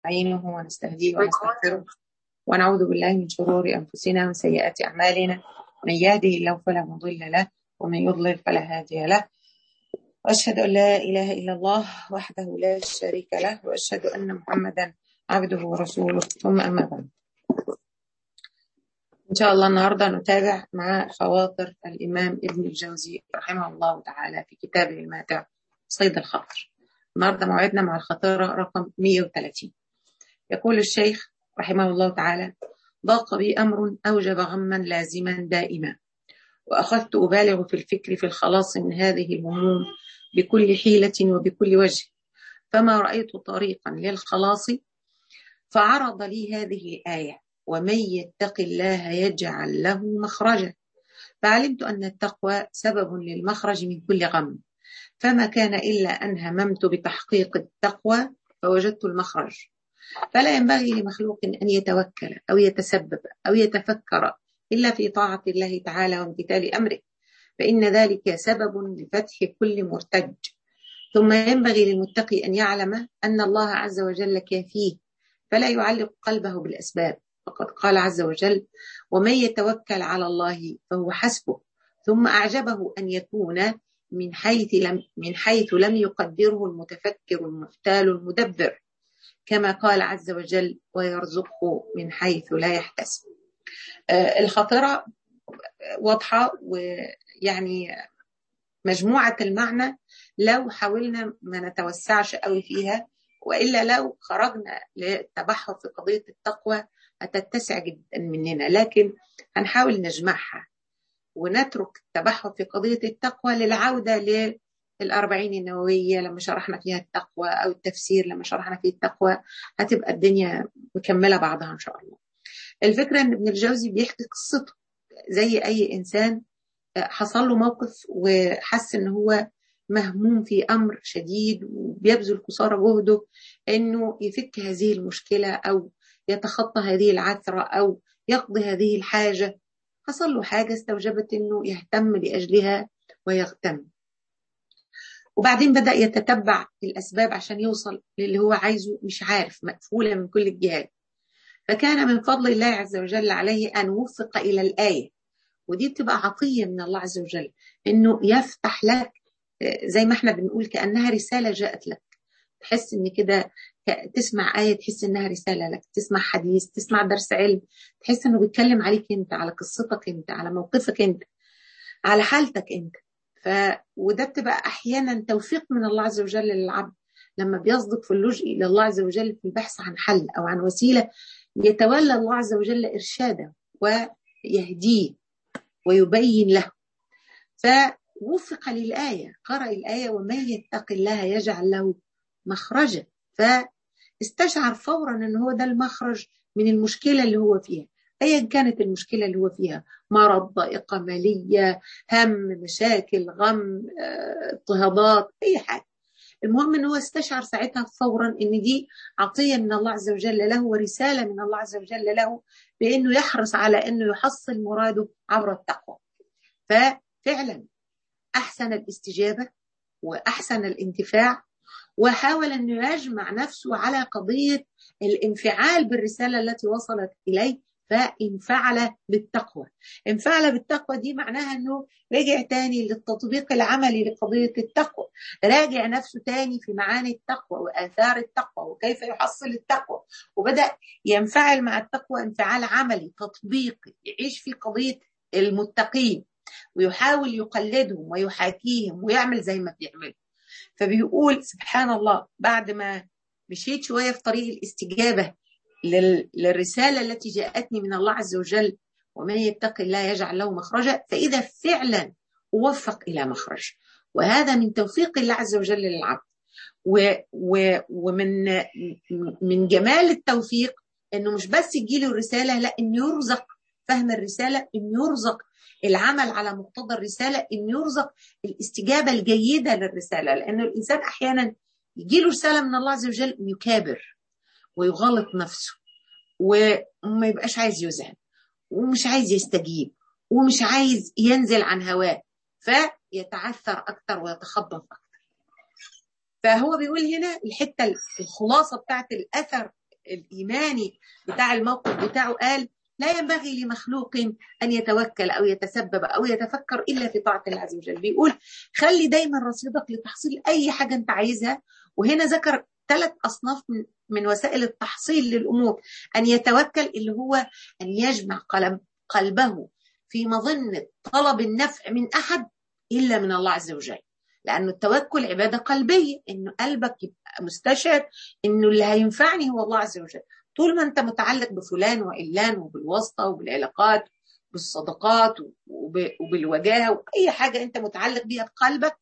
نستعينه ونستهديه ونستغفره ونعوذ بالله من شرور أنفسنا ومن سيئات أعمالنا من يهده الله فلا مضل له ومن يضلل فلا هادي له وأشهد أن لا إله إلا الله وحده لا شريك له وأشهد أن محمدا عبده ورسوله ثم أما بعد إن شاء الله النهاردة نتابع مع خواطر الإمام ابن الجوزي رحمه الله تعالى في كتابه الماتع صيد الخاطر النهاردة موعدنا مع الخطيرة رقم 130 يقول الشيخ رحمه الله تعالى ضاق بي أمر أوجب غما لازما دائما وأخذت أبالغ في الفكر في الخلاص من هذه الهموم بكل حيلة وبكل وجه فما رأيت طريقا للخلاص فعرض لي هذه الآية ومن يتق الله يجعل له مخرجا فعلمت أن التقوى سبب للمخرج من كل غم فما كان إلا أن هممت بتحقيق التقوى فوجدت المخرج فلا ينبغي لمخلوق أن يتوكل أو يتسبب أو يتفكر إلا في طاعة الله تعالى وامتثال أمره فإن ذلك سبب لفتح كل مرتج ثم ينبغي للمتقي أن يعلم أن الله عز وجل كافيه فلا يعلق قلبه بالأسباب فقد قال عز وجل ومن يتوكل على الله فهو حسبه ثم أعجبه أن يكون من حيث لم من حيث لم يقدره المتفكر المختال المدبر كما قال عز وجل ويرزقه من حيث لا يحتسب آه الخطرة واضحة ويعني مجموعة المعنى لو حاولنا ما نتوسعش قوي فيها وإلا لو خرجنا للتبحر في قضية التقوى هتتسع جدا مننا لكن هنحاول نجمعها ونترك التبحر في قضية التقوى للعودة للأربعين النووية لما شرحنا فيها التقوى أو التفسير لما شرحنا فيه التقوى هتبقى الدنيا مكملة بعضها إن شاء الله الفكرة أن ابن الجوزي بيحكي قصته زي أي إنسان حصل له موقف وحس أن هو مهموم في أمر شديد وبيبذل قصارى جهده أنه يفك هذه المشكلة أو يتخطى هذه العثرة أو يقضي هذه الحاجة حصل له حاجة استوجبت أنه يهتم لأجلها ويغتم وبعدين بدأ يتتبع الأسباب عشان يوصل للي هو عايزه مش عارف مقفولة من كل الجهات فكان من فضل الله عز وجل عليه أن وفق إلى الآية ودي بتبقى عطية من الله عز وجل إنه يفتح لك زي ما احنا بنقول كأنها رسالة جاءت لك تحس إن كده تسمع آية تحس إنها رسالة لك تسمع حديث تسمع درس علم تحس إنه بيتكلم عليك أنت على قصتك أنت على موقفك أنت على حالتك أنت ف وده بتبقى أحيانا توفيق من الله عز وجل للعبد لما بيصدق في اللجوء إلى الله عز وجل في البحث عن حل أو عن وسيلة يتولى الله عز وجل إرشاده ويهديه ويبين له فوفق للآية قرأ الآية ومن يتق الله يجعل له مخرجا فاستشعر فورا ان هو ده المخرج من المشكله اللي هو فيها ايا كانت المشكله اللي هو فيها مرض ضائقه ماليه هم مشاكل غم اضطهادات اي حاجه المهم ان هو استشعر ساعتها فورا ان دي عطيه من الله عز وجل له ورساله من الله عز وجل له بانه يحرص على انه يحصل مراده عبر التقوى ففعلا احسن الاستجابه واحسن الانتفاع وحاول أنه يجمع نفسه على قضية الانفعال بالرسالة التي وصلت إليه فانفعل بالتقوى انفعل بالتقوى دي معناها أنه رجع تاني للتطبيق العملي لقضية التقوى راجع نفسه تاني في معاني التقوى وآثار التقوى وكيف يحصل التقوى وبدأ ينفعل مع التقوى انفعال عملي تطبيقي يعيش في قضية المتقين ويحاول يقلدهم ويحاكيهم ويعمل زي ما بيعملوا فبيقول سبحان الله بعد ما مشيت شوية في طريق الاستجابة للرسالة التي جاءتني من الله عز وجل ومن يتق الله يجعل له مخرجا فإذا فعلا وفق إلى مخرج وهذا من توفيق الله عز وجل للعبد و و ومن من جمال التوفيق انه مش بس يجيله الرساله لا انه يرزق فهم الرساله انه يرزق العمل على مقتضى الرسالة إن يرزق الاستجابة الجيدة للرسالة لأن الإنسان أحيانا يجي له رسالة من الله عز وجل يكابر ويغلط نفسه وما يبقاش عايز يذهب ومش عايز يستجيب ومش عايز ينزل عن هواه فيتعثر أكثر ويتخبط أكثر فهو بيقول هنا الحتة الخلاصة بتاعت الأثر الايماني بتاع الموقف بتاعه قال لا ينبغي لمخلوق ان يتوكل او يتسبب او يتفكر الا في طاعه الله عز وجل بيقول خلي دايما رصيدك لتحصيل اي حاجه انت عايزها وهنا ذكر ثلاث اصناف من, من وسائل التحصيل للامور ان يتوكل اللي هو ان يجمع قلب قلبه في مظنه طلب النفع من احد الا من الله عز وجل لانه التوكل عباده قلبيه انه قلبك يبقى مستشعر انه اللي هينفعني هو الله عز وجل طول ما انت متعلق بفلان وعلان وبالواسطه وبالعلاقات بالصدقات وبالوجاهه واي حاجه انت متعلق بيها بقلبك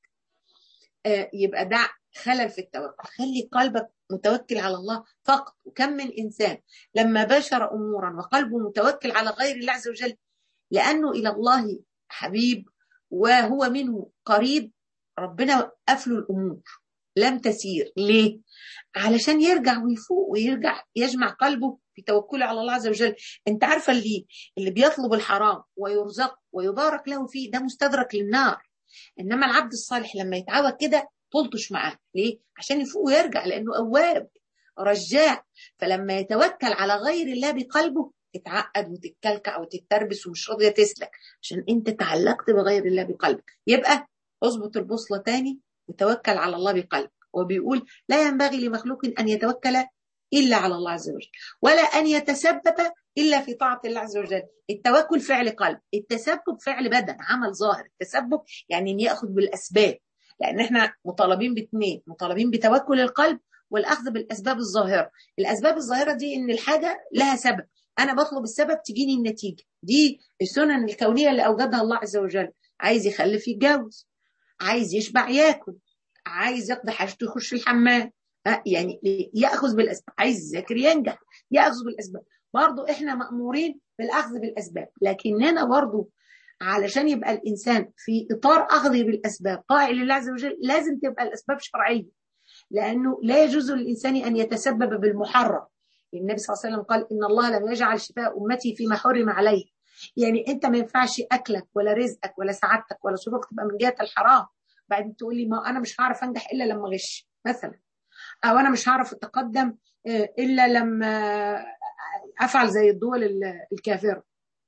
يبقى ده خلل في التوكل خلي قلبك متوكل على الله فقط وكم من انسان لما بشر امورا وقلبه متوكل على غير الله عز وجل لانه الى الله حبيب وهو منه قريب ربنا وقف له الامور لم تسير ليه علشان يرجع ويفوق ويرجع يجمع قلبه في توكله على الله عز وجل انت عارفه اللي اللي بيطلب الحرام ويرزق ويبارك له فيه ده مستدرك للنار انما العبد الصالح لما يتعود كده تلطش معاه ليه عشان يفوق ويرجع لانه اواب رجاع فلما يتوكل على غير الله بقلبه تتعقد وتتكلكع وتتربس ومش راضيه تسلك عشان انت تعلقت بغير الله بقلبك يبقى اظبط البوصله تاني وتوكل على الله بقلبك وبيقول لا ينبغي لمخلوق ان يتوكل الا على الله عز وجل ولا ان يتسبب الا في طاعه الله عز وجل التوكل فعل قلب التسبب فعل بدن عمل ظاهر التسبب يعني ان ياخذ بالاسباب لان احنا مطالبين باثنين مطالبين بتوكل القلب والاخذ بالاسباب الظاهره الاسباب الظاهره دي ان الحاجه لها سبب انا بطلب السبب تجيني النتيجه دي السنن الكونيه اللي اوجدها الله عز وجل عايز يخلف يتجوز عايز يشبع ياكل عايز يقضي حاجته يخش الحمام يعني ياخذ بالاسباب عايز يذاكر ينجح ياخذ بالاسباب برضه احنا مامورين بالاخذ بالاسباب لكننا برضه علشان يبقى الانسان في اطار اخذه بالاسباب طاعه لله عز وجل لازم تبقى الاسباب شرعيه لانه لا يجوز للانسان ان يتسبب بالمحرم النبي صلى الله عليه وسلم قال ان الله لم يجعل شفاء امتي فيما حرم عليه يعني انت ما ينفعش اكلك ولا رزقك ولا سعادتك ولا سرورك تبقى من جهه الحرام بعدين تقول لي ما انا مش هعرف انجح الا لما اغش مثلا او انا مش هعرف اتقدم الا لما افعل زي الدول الكافره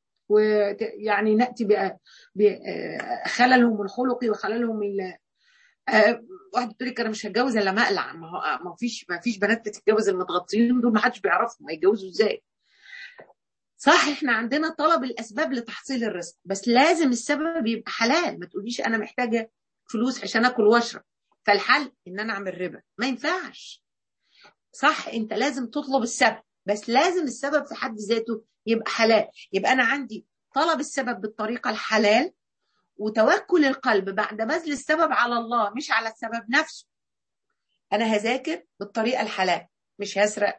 ويعني ناتي بخللهم الخلقي وخللهم واحد بتقول لك انا مش هتجوز الا مقلع ما هو ما فيش ما فيش بنات بتتجوز المتغطيين دول ما حدش بيعرفهم هيتجوزوا ازاي صح احنا عندنا طلب الاسباب لتحصيل الرزق بس لازم السبب يبقى حلال ما تقوليش انا محتاجه فلوس عشان اكل واشرب فالحل ان انا اعمل ربا ما ينفعش صح انت لازم تطلب السبب بس لازم السبب في حد ذاته يبقى حلال يبقى انا عندي طلب السبب بالطريقه الحلال وتوكل القلب بعد بذل السبب على الله مش على السبب نفسه انا هذاكر بالطريقه الحلال مش هسرق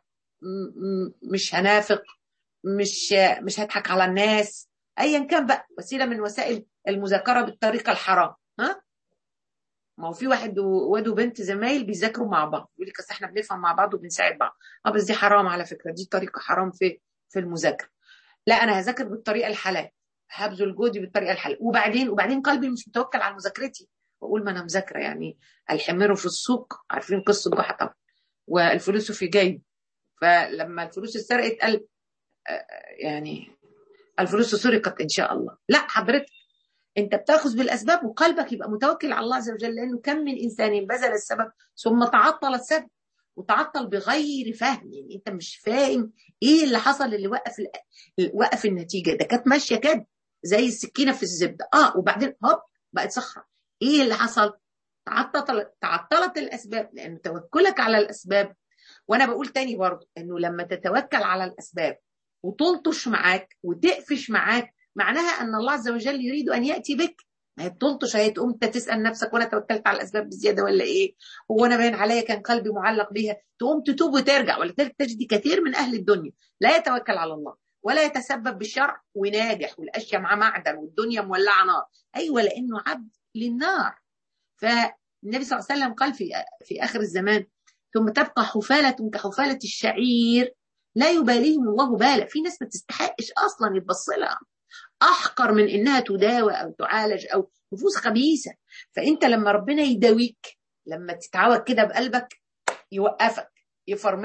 مش هنافق مش مش هضحك على الناس ايا كان بقى وسيله من وسائل المذاكره بالطريقه الحرام ها ما هو في واحد واد وبنت زمايل بيذاكروا مع بعض يقول لك اصل احنا بنفهم مع بعض وبنساعد بعض اه بس دي حرام على فكره دي طريقه حرام في في المذاكره لا انا هذاكر بالطريقه الحلال هبذل جهدي بالطريقه الحلال وبعدين وبعدين قلبي مش متوكل على مذاكرتي واقول ما انا مذاكره يعني الحمير في السوق عارفين قصه جحا طبعا والفلوس في جيب فلما الفلوس اتسرقت قال يعني الفلوس سرقت ان شاء الله لا حضرتك انت بتاخذ بالاسباب وقلبك يبقى متوكل على الله عز وجل لانه كم من انسان بذل السبب ثم تعطل السبب وتعطل بغير فهم يعني انت مش فاهم ايه اللي حصل اللي وقف وقف النتيجه ده كانت ماشيه كده زي السكينه في الزبده اه وبعدين هوب بقت صخره ايه اللي حصل تعطلت تعطلت الاسباب لان توكلك على الاسباب وانا بقول تاني برضه انه لما تتوكل على الاسباب وتلطش معاك وتقفش معاك معناها ان الله عز وجل يريد ان ياتي بك ما هي بتلطش هي تقوم انت تسال نفسك وانا توكلت على الاسباب بزياده ولا ايه؟ هو انا باين عليا كان قلبي معلق بيها تقوم تتوب وترجع ولا تجد كثير من اهل الدنيا لا يتوكل على الله ولا يتسبب بالشرع وناجح والاشياء معاه معدن والدنيا مولعه نار ايوه لانه عبد للنار فالنبي صلى الله عليه وسلم قال في في اخر الزمان ثم تبقى حفاله كحفاله الشعير لا يباليهم الله بالا في ناس ما تستحقش اصلا يتبص لها احقر من انها تداوى او تعالج او نفوس خبيثه فانت لما ربنا يداويك لما تتعود كده بقلبك يوقفك يفرملك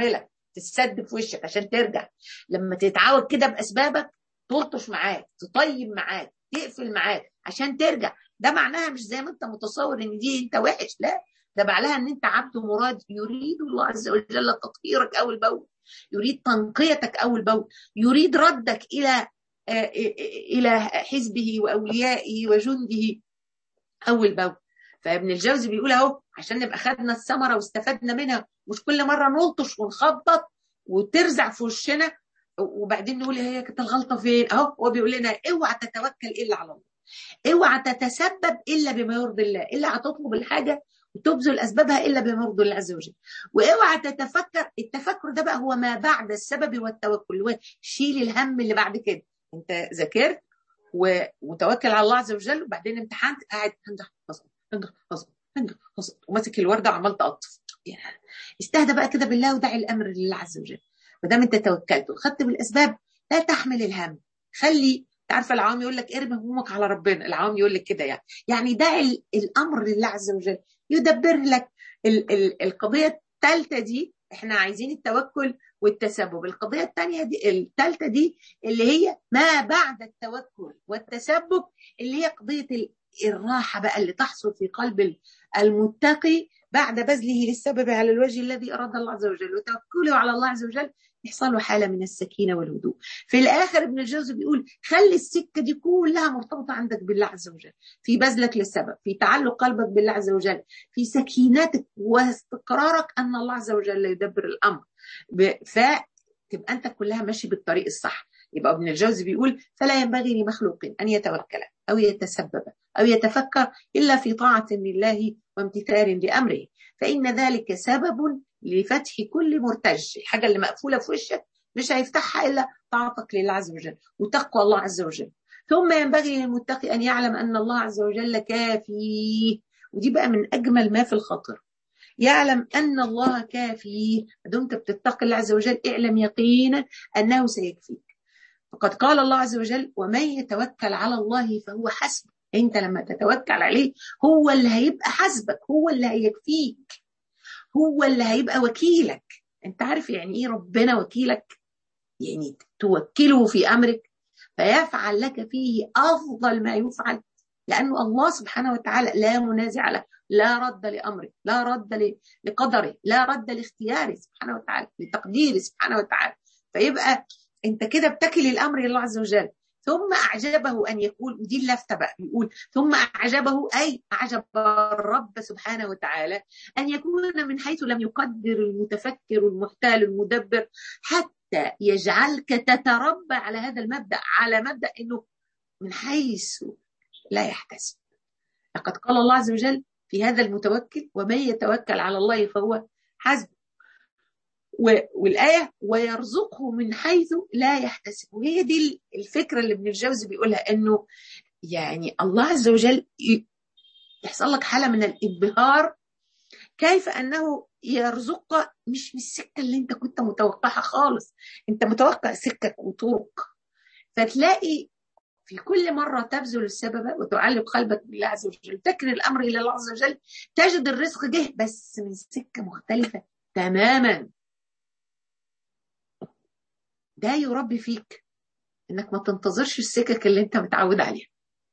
تتسد في وشك عشان ترجع لما تتعود كده باسبابك تلطش معاك تطيب معاك تقفل معاك عشان ترجع ده معناها مش زي ما انت متصور ان دي انت وحش لا ده معناها ان انت عبد مراد يريد الله عز وجل تطهيرك اول باول يريد تنقيتك اول باول يريد ردك الى الى حزبه واوليائه وجنده اول باول فابن الجوزي بيقول اهو عشان نبقى خدنا الثمره واستفدنا منها مش كل مره نلطش ونخبط وترزع في وشنا وبعدين نقول هي كانت الغلطه فين اهو هو بيقول لنا اوعى تتوكل الا على الله اوعى تتسبب الا بما يرضي الله الا هتطلب الحاجه وتبذل اسبابها الا بما يرضي الله عز وجل واوعى تتفكر التفكر ده بقى هو ما بعد السبب والتوكل هو شيل الهم اللي بعد كده انت ذاكرت وتوكل على الله عز وجل وبعدين امتحنت قاعد انجح حصل انجح حصل انجح حصل وماسك الورده وعمال تقطف استهدى بقى كده بالله ودعي الامر لله عز وجل ما دام انت توكلت وخدت بالاسباب لا تحمل الهم خلي عارفه العوام يقول لك ارمي همومك على ربنا العوام يقول لك كده يعني يعني دعي الامر لله عز وجل يدبر لك ال ال القضيه الثالثه دي احنا عايزين التوكل والتسبب القضيه الثانيه دي الثالثه دي اللي هي ما بعد التوكل والتسبب اللي هي قضيه الراحه بقى اللي تحصل في قلب المتقي بعد بذله للسبب على الوجه الذي اراد الله عز وجل وتوكله على الله عز وجل يحصل له حاله من السكينه والهدوء. في الاخر ابن الجوزي بيقول خلي السكه دي كلها مرتبطه عندك بالله عز وجل، في بذلك للسبب، في تعلق قلبك بالله عز وجل، في سكينتك واستقرارك ان الله عز وجل يدبر الامر. فتبقى انت كلها ماشي بالطريق الصح. يبقى ابن الجوزي بيقول فلا ينبغي لمخلوق ان يتوكل او يتسبب او يتفكر الا في طاعه لله وامتثال لامره فان ذلك سبب لفتح كل مرتج الحاجه اللي مقفوله في وشك مش هيفتحها الا طاعتك لله عز وجل وتقوى الله عز وجل ثم ينبغي للمتقي ان يعلم ان الله عز وجل كافيه ودي بقى من اجمل ما في الخاطر يعلم ان الله كافيه ما دمت بتتقي الله عز وجل اعلم يقينا انه سيكفيك فقد قال الله عز وجل ومن يتوكل على الله فهو حسبه انت لما تتوكل عليه هو اللي هيبقى حسبك هو اللي هيكفيك هو اللي هيبقى وكيلك انت عارف يعني ايه ربنا وكيلك يعني توكله في امرك فيفعل لك فيه افضل ما يفعل لانه الله سبحانه وتعالى لا منازع له لا رد لامره لا رد لقدره لا رد لاختياره سبحانه وتعالى لتقديره سبحانه وتعالى فيبقى انت كده بتكل الامر لله عز وجل ثم أعجبه أن يقول ودي اللفتة بقى يقول ثم أعجبه أي أعجب الرب سبحانه وتعالى أن يكون من حيث لم يقدر المتفكر المحتال المدبر حتى يجعلك تتربى على هذا المبدأ على مبدأ أنه من حيث لا يحتسب لقد قال الله عز وجل في هذا المتوكل ومن يتوكل على الله فهو حسبه والآية ويرزقه من حيث لا يحتسب وهي دي الفكرة اللي ابن الجوزي بيقولها أنه يعني الله عز وجل يحصل لك حالة من الانبهار كيف أنه يرزقك مش من السكة اللي أنت كنت متوقعها خالص أنت متوقع سكك وطرق فتلاقي في كل مرة تبذل السبب وتعلق قلبك بالله عز وجل تكر الأمر إلى الله عز وجل تجد الرزق جه بس من سكة مختلفة تماما ده يربي فيك انك ما تنتظرش السكك اللي انت متعود عليها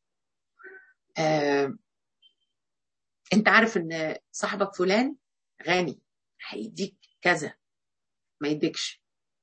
آه، انت عارف ان صاحبك فلان غني هيديك كذا ما يديكش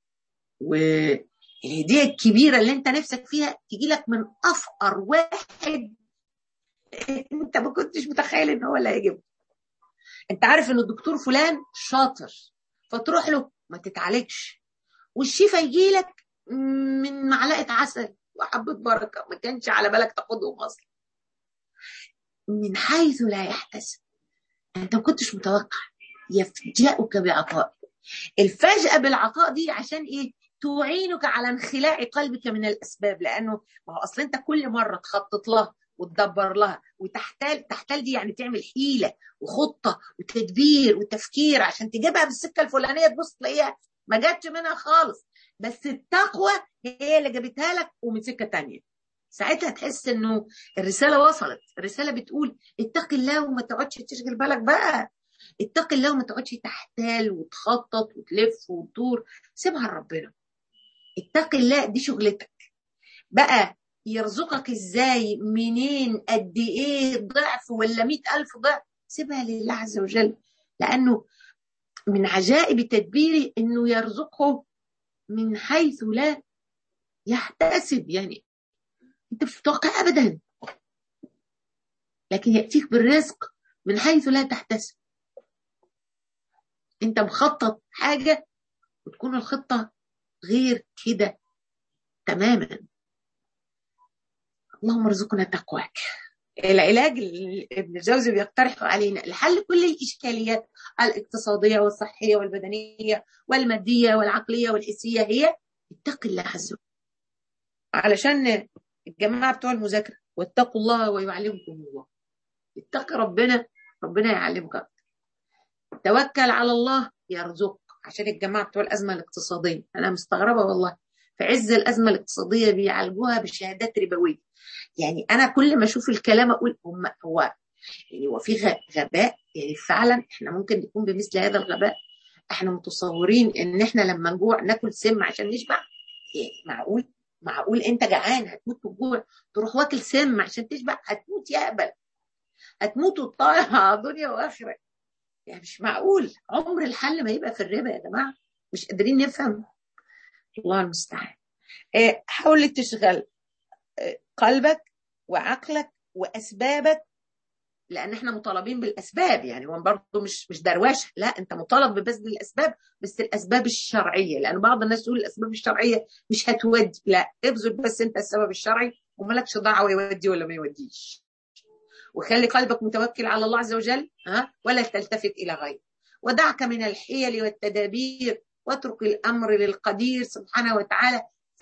والهديه الكبيره اللي انت نفسك فيها تجي لك من افقر واحد انت ما كنتش متخيل ان هو اللي هيجيبه انت عارف ان الدكتور فلان شاطر فتروح له ما تتعالجش والشفا يجي لك من معلقه عسل وحبه بركه ما كانش على بالك تاخدهم اصلا من حيث لا يحتسب انت ما كنتش متوقع يفجأك بعطاء الفجأة بالعطاء دي عشان ايه تعينك على انخلاع قلبك من الاسباب لانه ما هو اصل انت كل مره تخطط لها وتدبر لها وتحتال تحتال دي يعني تعمل حيله وخطه وتدبير وتفكير عشان تجيبها بالسكه الفلانيه تبص تلاقيها ما جاتش منها خالص بس التقوى هي اللي جابتها لك ومن سكه تانية ساعتها تحس انه الرساله وصلت الرساله بتقول اتق الله وما تقعدش تشغل بالك بقى اتقي الله وما تقعدش تحتال وتخطط وتلف وتدور سيبها لربنا اتقي الله دي شغلتك بقى يرزقك ازاي منين قد ايه ضعف ولا مئة ألف ضعف سيبها لله عز وجل لأنه من عجائب تدبيره انه يرزقه من حيث لا يحتسب يعني انت مش متوقع ابدا لكن ياتيك بالرزق من حيث لا تحتسب انت مخطط حاجه وتكون الخطه غير كده تماما اللهم ارزقنا تقواك العلاج اللي ابن الجوزي بيقترحه علينا لحل كل الاشكاليات الاقتصاديه والصحيه والبدنيه والماديه والعقليه والحسيه هي اتق الله عز وجل علشان الجماعه بتوع المذاكره واتقوا الله ويعلمكم الله اتق ربنا ربنا يعلمك اكتر توكل على الله يرزقك عشان الجماعه بتوع الازمه الاقتصاديه انا مستغربه والله في عز الازمه الاقتصاديه بيعالجوها بشهادات ربويه يعني انا كل ما اشوف الكلام اقول هم هو يعني هو في غباء يعني فعلا احنا ممكن نكون بمثل هذا الغباء احنا متصورين ان احنا لما نجوع ناكل سم عشان نشبع إيه معقول معقول انت جعان هتموت من الجوع تروح واكل سم عشان تشبع هتموت يا اقبل هتموت وتطايع دنيا واخره يعني مش معقول عمر الحل ما يبقى في الربا يا جماعه مش قادرين نفهم الله المستعان حاول تشغل قلبك وعقلك واسبابك لان احنا مطالبين بالاسباب يعني هو برضه مش مش دروشه لا انت مطالب ببذل الاسباب بس الاسباب الشرعيه لان بعض الناس تقول الاسباب الشرعيه مش هتودي لا ابذل بس انت السبب الشرعي ومالكش دعوه يودي ولا ما يوديش وخلي قلبك متوكل على الله عز وجل ها ولا تلتفت الى غيره ودعك من الحيل والتدابير واترك الامر للقدير سبحانه وتعالى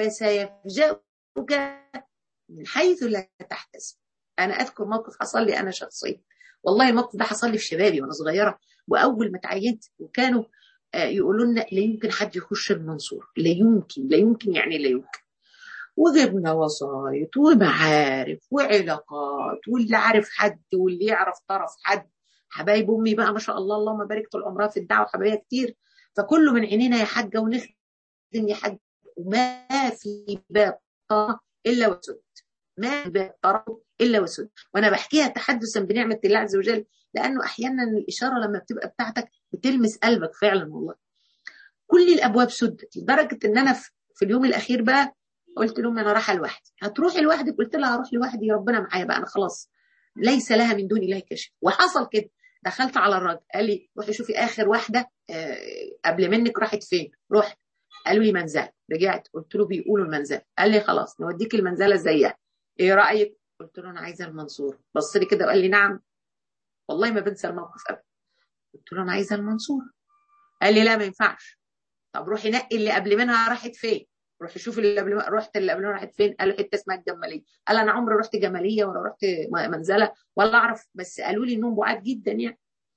فسيفجأك من حيث لا تحتسب انا اذكر موقف حصل لي انا شخصيا والله الموقف ده حصل لي في شبابي وانا صغيره واول ما تعينت وكانوا يقولوا لنا لا يمكن حد يخش المنصور لا يمكن لا يمكن يعني لا يمكن وجبنا وسايط ومعارف وعلاقات واللي عارف حد واللي يعرف طرف حد حبايب امي بقى ما شاء الله اللهم بارك طول عمرها في الدعوه حبايبها كتير فكله من عينينا يا حاجه ونخدم يا حاجه وما في باب الا وسد ما في باب طرف الا وسد وانا بحكيها تحدثا بنعمه الله عز وجل لانه احيانا الاشاره لما بتبقى بتاعتك بتلمس قلبك فعلا والله كل الابواب سدت لدرجه ان انا في اليوم الاخير بقى قلت لهم انا رايحه لوحدي هتروحي لوحدك قلت لها هروح لوحدي ربنا معايا بقى انا خلاص ليس لها من دون الله كشف وحصل كده دخلت على الراجل قال لي روحي شوفي اخر واحده آه قبل منك راحت فين رحت قالوا لي منزل رجعت قلت له بيقولوا المنزل قال لي خلاص نوديك المنزله زيها ايه رايك قلت له انا عايزه المنصور بص لي كده وقال لي نعم والله ما بنسى الموقف ابدا قلت له انا عايزه المنصور قال لي لا ما ينفعش طب روحي نقي اللي قبل منها راحت فين روحي شوفي اللي قبل رحت اللي قبل منها راحت فين قالوا حته اسمها الجماليه قال انا عمري رحت جماليه ولا رحت منزله ولا اعرف بس قالوا لي انهم بعاد جدا يعني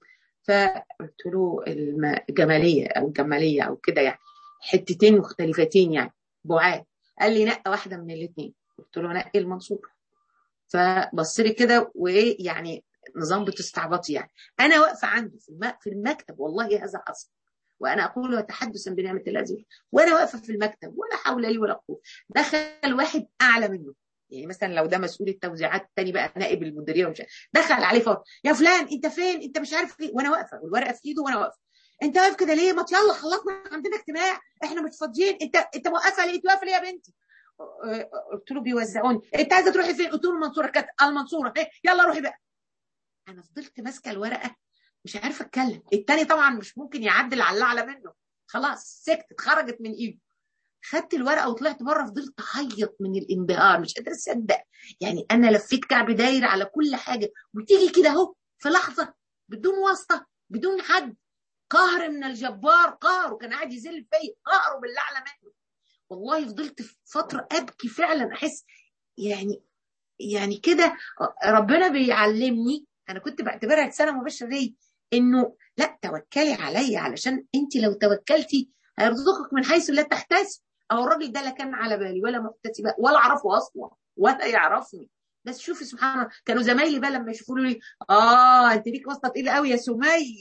فقلت له الجماليه او الجماليه او كده يعني حتتين مختلفتين يعني بعاد قال لي نقى واحده من الاثنين قلت له نقي المنصور فبص لي كده وايه يعني نظام بتستعبطي يعني انا واقفه عنده في المكتب والله هذا حصل وانا اقول تحدثا بنعمه الله عز وجل وانا واقفه في المكتب ولا حول لي ولا قوه دخل واحد اعلى منه يعني مثلا لو ده مسؤول التوزيعات الثاني بقى نائب المديريه ومش دخل عليه فور يا فلان انت فين انت مش عارف ايه وانا واقفه والورقه في ايده وانا واقفه انت واقف كده ليه ما يلا خلصنا عندنا اجتماع احنا مش فاضيين انت انت موقفه ليه واقفه ليه يا بنتي قلت له بيوزعوني انت عايزه تروحي فين قلت له المنصوره كانت المنصوره ايه يلا روحي بقى انا فضلت ماسكه الورقه مش عارفه اتكلم التاني طبعا مش ممكن يعدل على اعلى منه خلاص سكتت خرجت من ايده خدت الورقه وطلعت بره فضلت اعيط من الانبهار مش قادره اصدق يعني انا لفيت كعب داير على كل حاجه وتيجي كده اهو في لحظه بدون واسطه بدون حد قهر من الجبار قهر وكان قاعد يذل فيا قهره بالله اعلى منه والله فضلت فتره ابكي فعلا احس يعني يعني كده ربنا بيعلمني انا كنت بعتبرها رساله مبشره انه لا توكلي عليا علشان انت لو توكلتي هيرزقك من حيث لا تحتسب او الراجل ده لا كان على بالي ولا محتسب ولا اعرفه اصلا ولا يعرفني بس شوفي سبحان الله كانوا زمايلي بقى لما يشوفوا لي اه انت ليك واسطه تقيله قوي يا سميه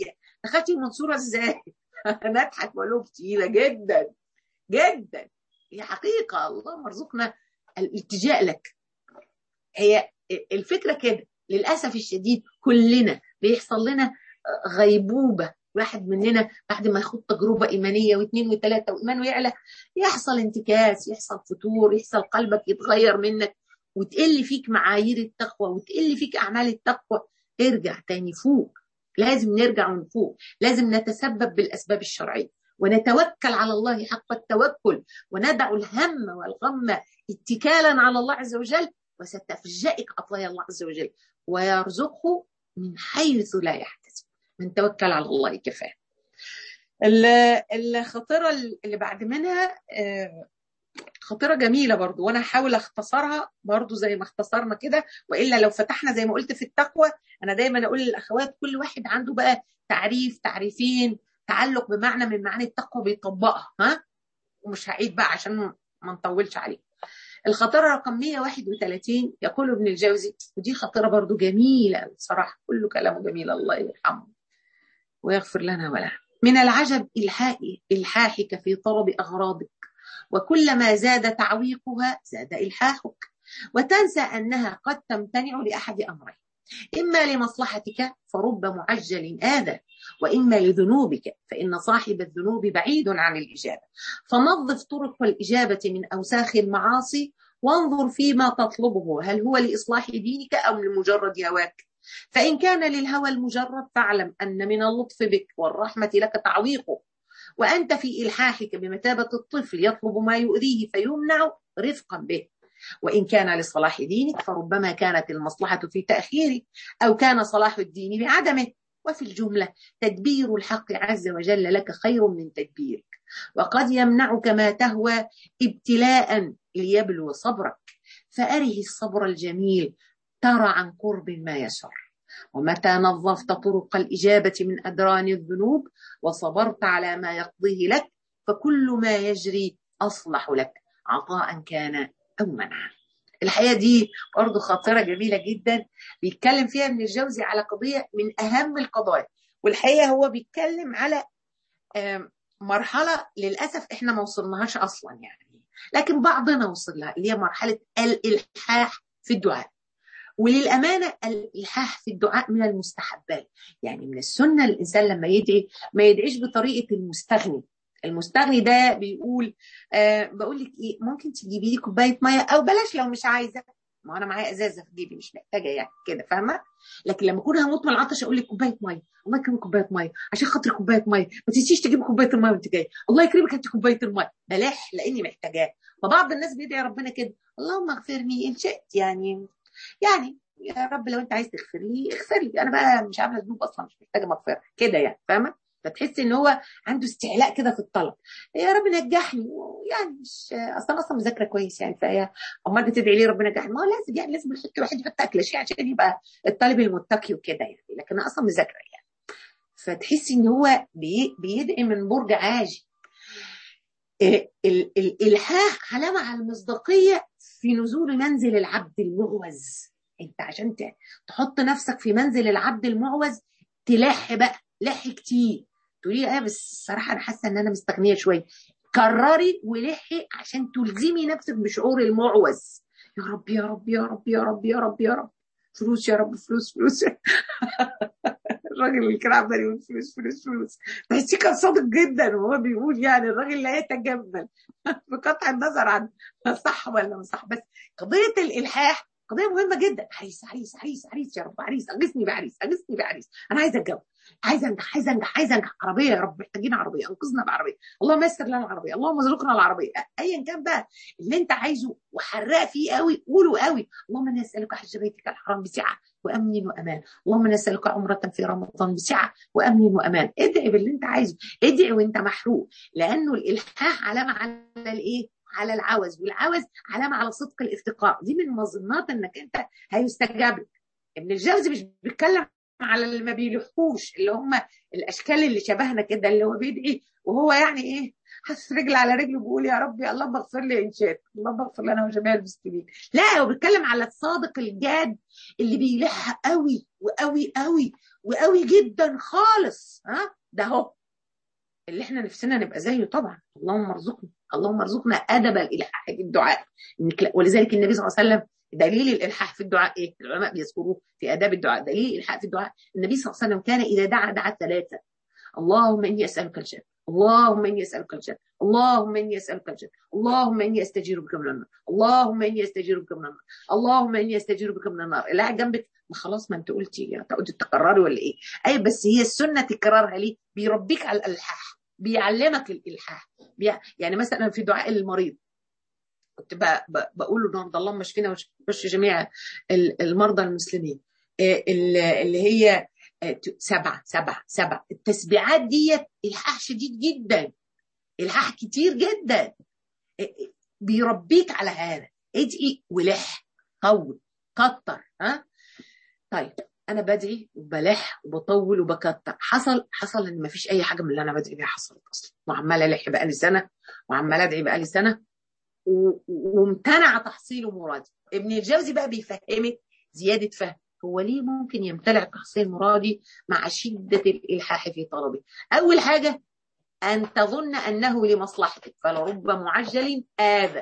اخدتي المنصوره ازاي انا اضحك واقول تقيله جدا جدا هي حقيقه الله مرزقنا الالتجاء لك هي الفكره كده للاسف الشديد كلنا بيحصل لنا غيبوبه واحد مننا بعد ما يخوض تجربة إيمانية واثنين وثلاثة وإيمانه يعلى يحصل انتكاس يحصل فتور يحصل قلبك يتغير منك وتقل فيك معايير التقوى وتقل فيك أعمال التقوى ارجع تاني فوق لازم نرجع ونفوق لازم نتسبب بالأسباب الشرعية ونتوكل على الله حق التوكل وندع الهم والغم اتكالا على الله عز وجل وستفجئك عطايا الله عز وجل ويرزقه من حيث لا يحتسب من توكل على الله كفاه الخطيرة اللي بعد منها خطيرة جميلة برضو وأنا هحاول أختصرها برضو زي ما اختصرنا كده وإلا لو فتحنا زي ما قلت في التقوى أنا دايما أقول للأخوات كل واحد عنده بقى تعريف تعريفين تعلق بمعنى من معاني التقوى بيطبقها ها ومش هعيد بقى عشان ما نطولش عليه الخطيرة رقم 131 يقول ابن الجوزي ودي خطيرة برضو جميلة بصراحة كله كلامه جميل الله يرحمه ويغفر لنا وله من العجب إلحاحك في طلب أغراضك وكلما زاد تعويقها زاد إلحاحك وتنسى أنها قد تمتنع لأحد أمرين إما لمصلحتك فرب معجل آذى وإما لذنوبك فإن صاحب الذنوب بعيد عن الإجابة فنظف طرق الإجابة من أوساخ المعاصي وانظر فيما تطلبه هل هو لإصلاح دينك أو لمجرد هواك فإن كان للهوى المجرد فاعلم أن من اللطف بك والرحمة لك تعويقه وأنت في إلحاحك بمثابة الطفل يطلب ما يؤذيه فيمنع رفقا به وإن كان لصلاح دينك فربما كانت المصلحة في تأخيره أو كان صلاح الدين بعدمه وفي الجملة تدبير الحق عز وجل لك خير من تدبيرك وقد يمنعك ما تهوى ابتلاء ليبلو صبرك فأره الصبر الجميل ترى عن قرب ما يسر ومتى نظفت طرق الإجابة من أدران الذنوب وصبرت على ما يقضيه لك فكل ما يجري أصلح لك عطاء كان أو منعا الحقيقة دي برضه خاطرة جميلة جدا بيتكلم فيها ابن الجوزي على قضية من أهم القضايا والحقيقة هو بيتكلم على مرحلة للأسف إحنا ما وصلناهاش أصلا يعني لكن بعضنا وصل لها اللي هي مرحلة الإلحاح في الدعاء وللأمانة الإلحاح في الدعاء من المستحبات يعني من السنة الإنسان لما يدعي ما يدعيش بطريقة المستغني المستغني ده بيقول آه بقول لك ايه ممكن تجيبي لي كوبايه ميه او بلاش لو مش عايزه ما انا معايا ازازه في جيبي مش محتاجه يعني كده فاهمه لكن لما اكون هموت من العطش اقول لك كوبايه ميه الله يكرمك كوبايه ميه عشان خاطر كوبايه ميه ما تنسيش تجيبي كوبايه الميه وانت جاي الله يكرمك انت كوبايه الميه بلاش لاني محتاجاه فبعض الناس بيدعي ربنا كده اللهم اغفرني ان شئت يعني يعني يا رب لو انت عايز تغفر لي اغفر لي انا بقى مش عامله ذنوب اصلا مش محتاجه مغفره كده يعني فاهمه فتحس ان هو عنده استعلاء كده في الطلب يا رب نجحني يعني مش اصلا اصلا مذاكره كويس يعني فهي امال بتدعي ليه ربنا نجحني ما هو لازم يعني لازم الحته الواحد يحط اكل شيء عشان يبقى الطالب المتقي وكده يعني لكن انا اصلا مذاكره يعني فتحسي ان هو بي بيدعي من برج عاجي الالحاح علامه على المصداقيه في نزول منزل العبد المعوز انت عشان تحط نفسك في منزل العبد المعوز تلح بقى لح كتير تقولي ايه بس الصراحه انا حاسه ان انا مستغنيه شويه كرري ولحي عشان تلزمي نفسك بشعور المعوز يا رب يا رب يا رب يا رب يا رب يا رب فلوس يا رب فلوس فلوس الراجل اللي كان عمال يقول فلوس فلوس فلوس بس كان صادق جدا وهو بيقول يعني الراجل لا يتجمل بقطع النظر عن صح ولا مش صح بس قضيه الالحاح قضيه مهمه جدا عريس عريس عريس عريس يا رب عريس اغثني بعريس اغثني بعريس انا عايزه اتجوز عايزه انجح عايزه انجح عايزه انجح عربيه يا رب محتاجين عربيه انقذنا بعربيه اللهم يسر لنا العربيه اللهم ارزقنا العربيه ايا كان بقى اللي انت عايزه وحرق فيه قوي قوله قوي اللهم انا اسالك حج بيتك الحرام بسعه وامن وامان اللهم انا اسالك عمره في رمضان بسعه وامن وامان ادعي باللي انت عايزه ادعي وانت محروق لانه الالحاح علامه على الايه على العوز والعوز علامه على صدق الافتقار دي من مظنات انك انت هيستجاب لك ابن الجوزي مش بيتكلم على اللي ما بيلحقوش اللي هم الاشكال اللي شبهنا كده اللي هو بيدعي وهو يعني ايه حاسس رجل على رجل بيقول يا ربي اللهم اغفر لي ان شئت اللهم اغفر لنا وجميع المسلمين لا هو بيتكلم على الصادق الجاد اللي بيلح قوي وقوي قوي وقوي جدا خالص ها ده هو اللي احنا نفسنا نبقى زيه طبعا اللهم ارزقنا اللهم ارزقنا ادب الالحاح في الدعاء ولذلك النبي صلى الله عليه وسلم دليل الالحاح في الدعاء ايه؟ العلماء بيذكروه في اداب الدعاء دليل الالحاح في الدعاء النبي صلى الله عليه وسلم كان اذا دعا دعا ثلاثه اللهم اني اسالك الجنه اللهم اني اسالك الجنه اللهم اني اسالك الجنه اللهم اني استجير بك من النار اللهم اني استجير بك من النار اللهم اني استجير بك من النار اللي قاعد جنبك ما خلاص ما انت قلتي هتقعدي تكرري ولا ايه اي بس هي السنه تكرارها ليه بيربيك على الالحاح بيعلمك الالحاح بي... يعني مثلا في دعاء المريض كنت ب... ب... بقول له النهارده اللهم اشفينا واشف جميع المرضى المسلمين اللي هي سبعة سبعة سبعة التسبيحات ديت إلحاح شديد جدا إلحاح كتير جدا بيربيك على هذا ادعي ولح طول كتر ها طيب انا بدعي وبلح وبطول وبكتر حصل حصل ان مفيش اي حاجه من اللي انا بدعي بيها حصلت اصلا وعمال الح بقالي سنه وعمال ادعي بقالي سنه وامتنع تحصيل مرادي ابن الجوزي بقى بيفهمك زياده فهم هو ليه ممكن يمتنع تحصيل مرادي مع شدة الإلحاح في طلبه أول حاجة أن تظن أنه لمصلحتك فلرب معجل آذى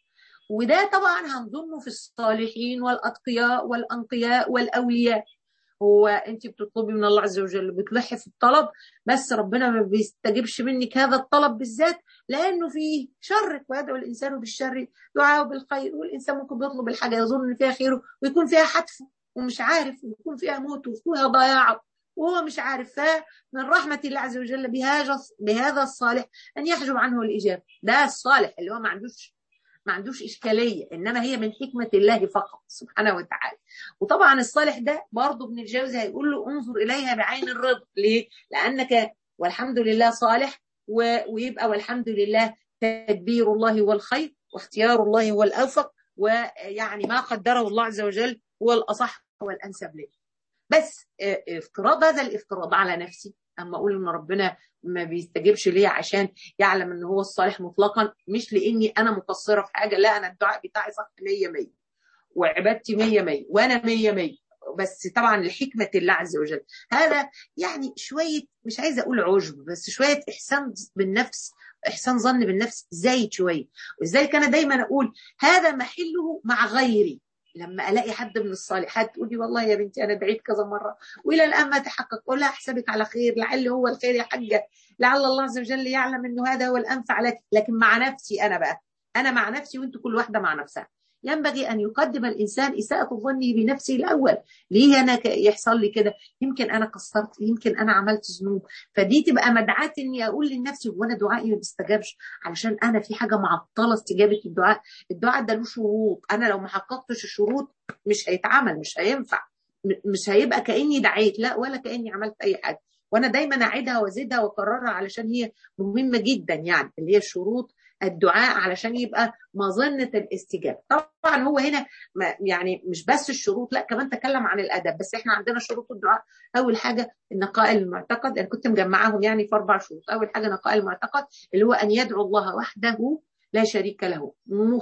وده طبعا هنظنه في الصالحين والأتقياء والأنقياء والأولياء هو انت بتطلبي من الله عز وجل بتلحي في الطلب بس ربنا ما بيستجيبش منك هذا الطلب بالذات لانه فيه شرك ويدعو الانسان بالشر دعاءه بالخير والانسان ممكن بيطلب الحاجه يظن ان فيها خيره ويكون فيها حتفه ومش عارف ويكون فيها موت وفيها ضياع وهو مش عارف فمن رحمة الله عز وجل بهذا بهذا الصالح أن يحجب عنه الإجابة ده الصالح اللي هو ما عندوش ما عندوش إشكالية إنما هي من حكمة الله فقط سبحانه وتعالى وطبعا الصالح ده برضه ابن الجوزي هيقول له انظر إليها بعين الرضا ليه؟ لأنك والحمد لله صالح ويبقى والحمد لله تدبير الله هو الخير واختيار الله هو الأوفق ويعني ما قدره الله عز وجل هو الأصح هو الأنسب لي بس افتراض هذا الافتراض على نفسي أما أقول إن ربنا ما بيستجيبش ليا عشان يعلم إن هو الصالح مطلقا مش لإني أنا مقصرة في حاجة لا أنا الدعاء بتاعي صح 100 100 وعبادتي 100 100 وأنا 100 100 بس طبعا لحكمة الله عز وجل هذا يعني شوية مش عايزة أقول عجب بس شوية إحسان بالنفس إحسان ظن بالنفس زايد شوية ولذلك أنا دايما أقول هذا محله مع غيري لما الاقي حد من الصالحات تقول لي والله يا بنتي انا دعيت كذا مره والى الان ما تحقق اقول لها احسبك على خير لعل هو الخير يا حاجه لعل الله عز وجل يعلم انه هذا هو الانفع لك لكن مع نفسي انا بقى انا مع نفسي وانت كل واحده مع نفسها ينبغي ان يقدم الانسان اساءه الظن بنفسه الاول ليه انا يحصل لي كده يمكن انا قصرت يمكن انا عملت ذنوب فدي تبقى مدعاه اني اقول لنفسي وانا دعائي ما بيستجابش علشان انا في حاجه معطله استجابه الدعاء الدعاء ده له شروط انا لو ما حققتش الشروط مش هيتعمل مش هينفع مش هيبقى كاني دعيت لا ولا كاني عملت اي حاجه وانا دايما اعيدها وازيدها واكررها علشان هي مهمه جدا يعني اللي هي الشروط الدعاء علشان يبقى مظنة الاستجابة طبعا هو هنا يعني مش بس الشروط لا كمان تكلم عن الأدب بس احنا عندنا شروط الدعاء أول حاجة النقاء المعتقد أنا كنت مجمعاهم يعني في أربع شروط أول حاجة نقاء المعتقد اللي هو أن يدعو الله وحده لا شريك له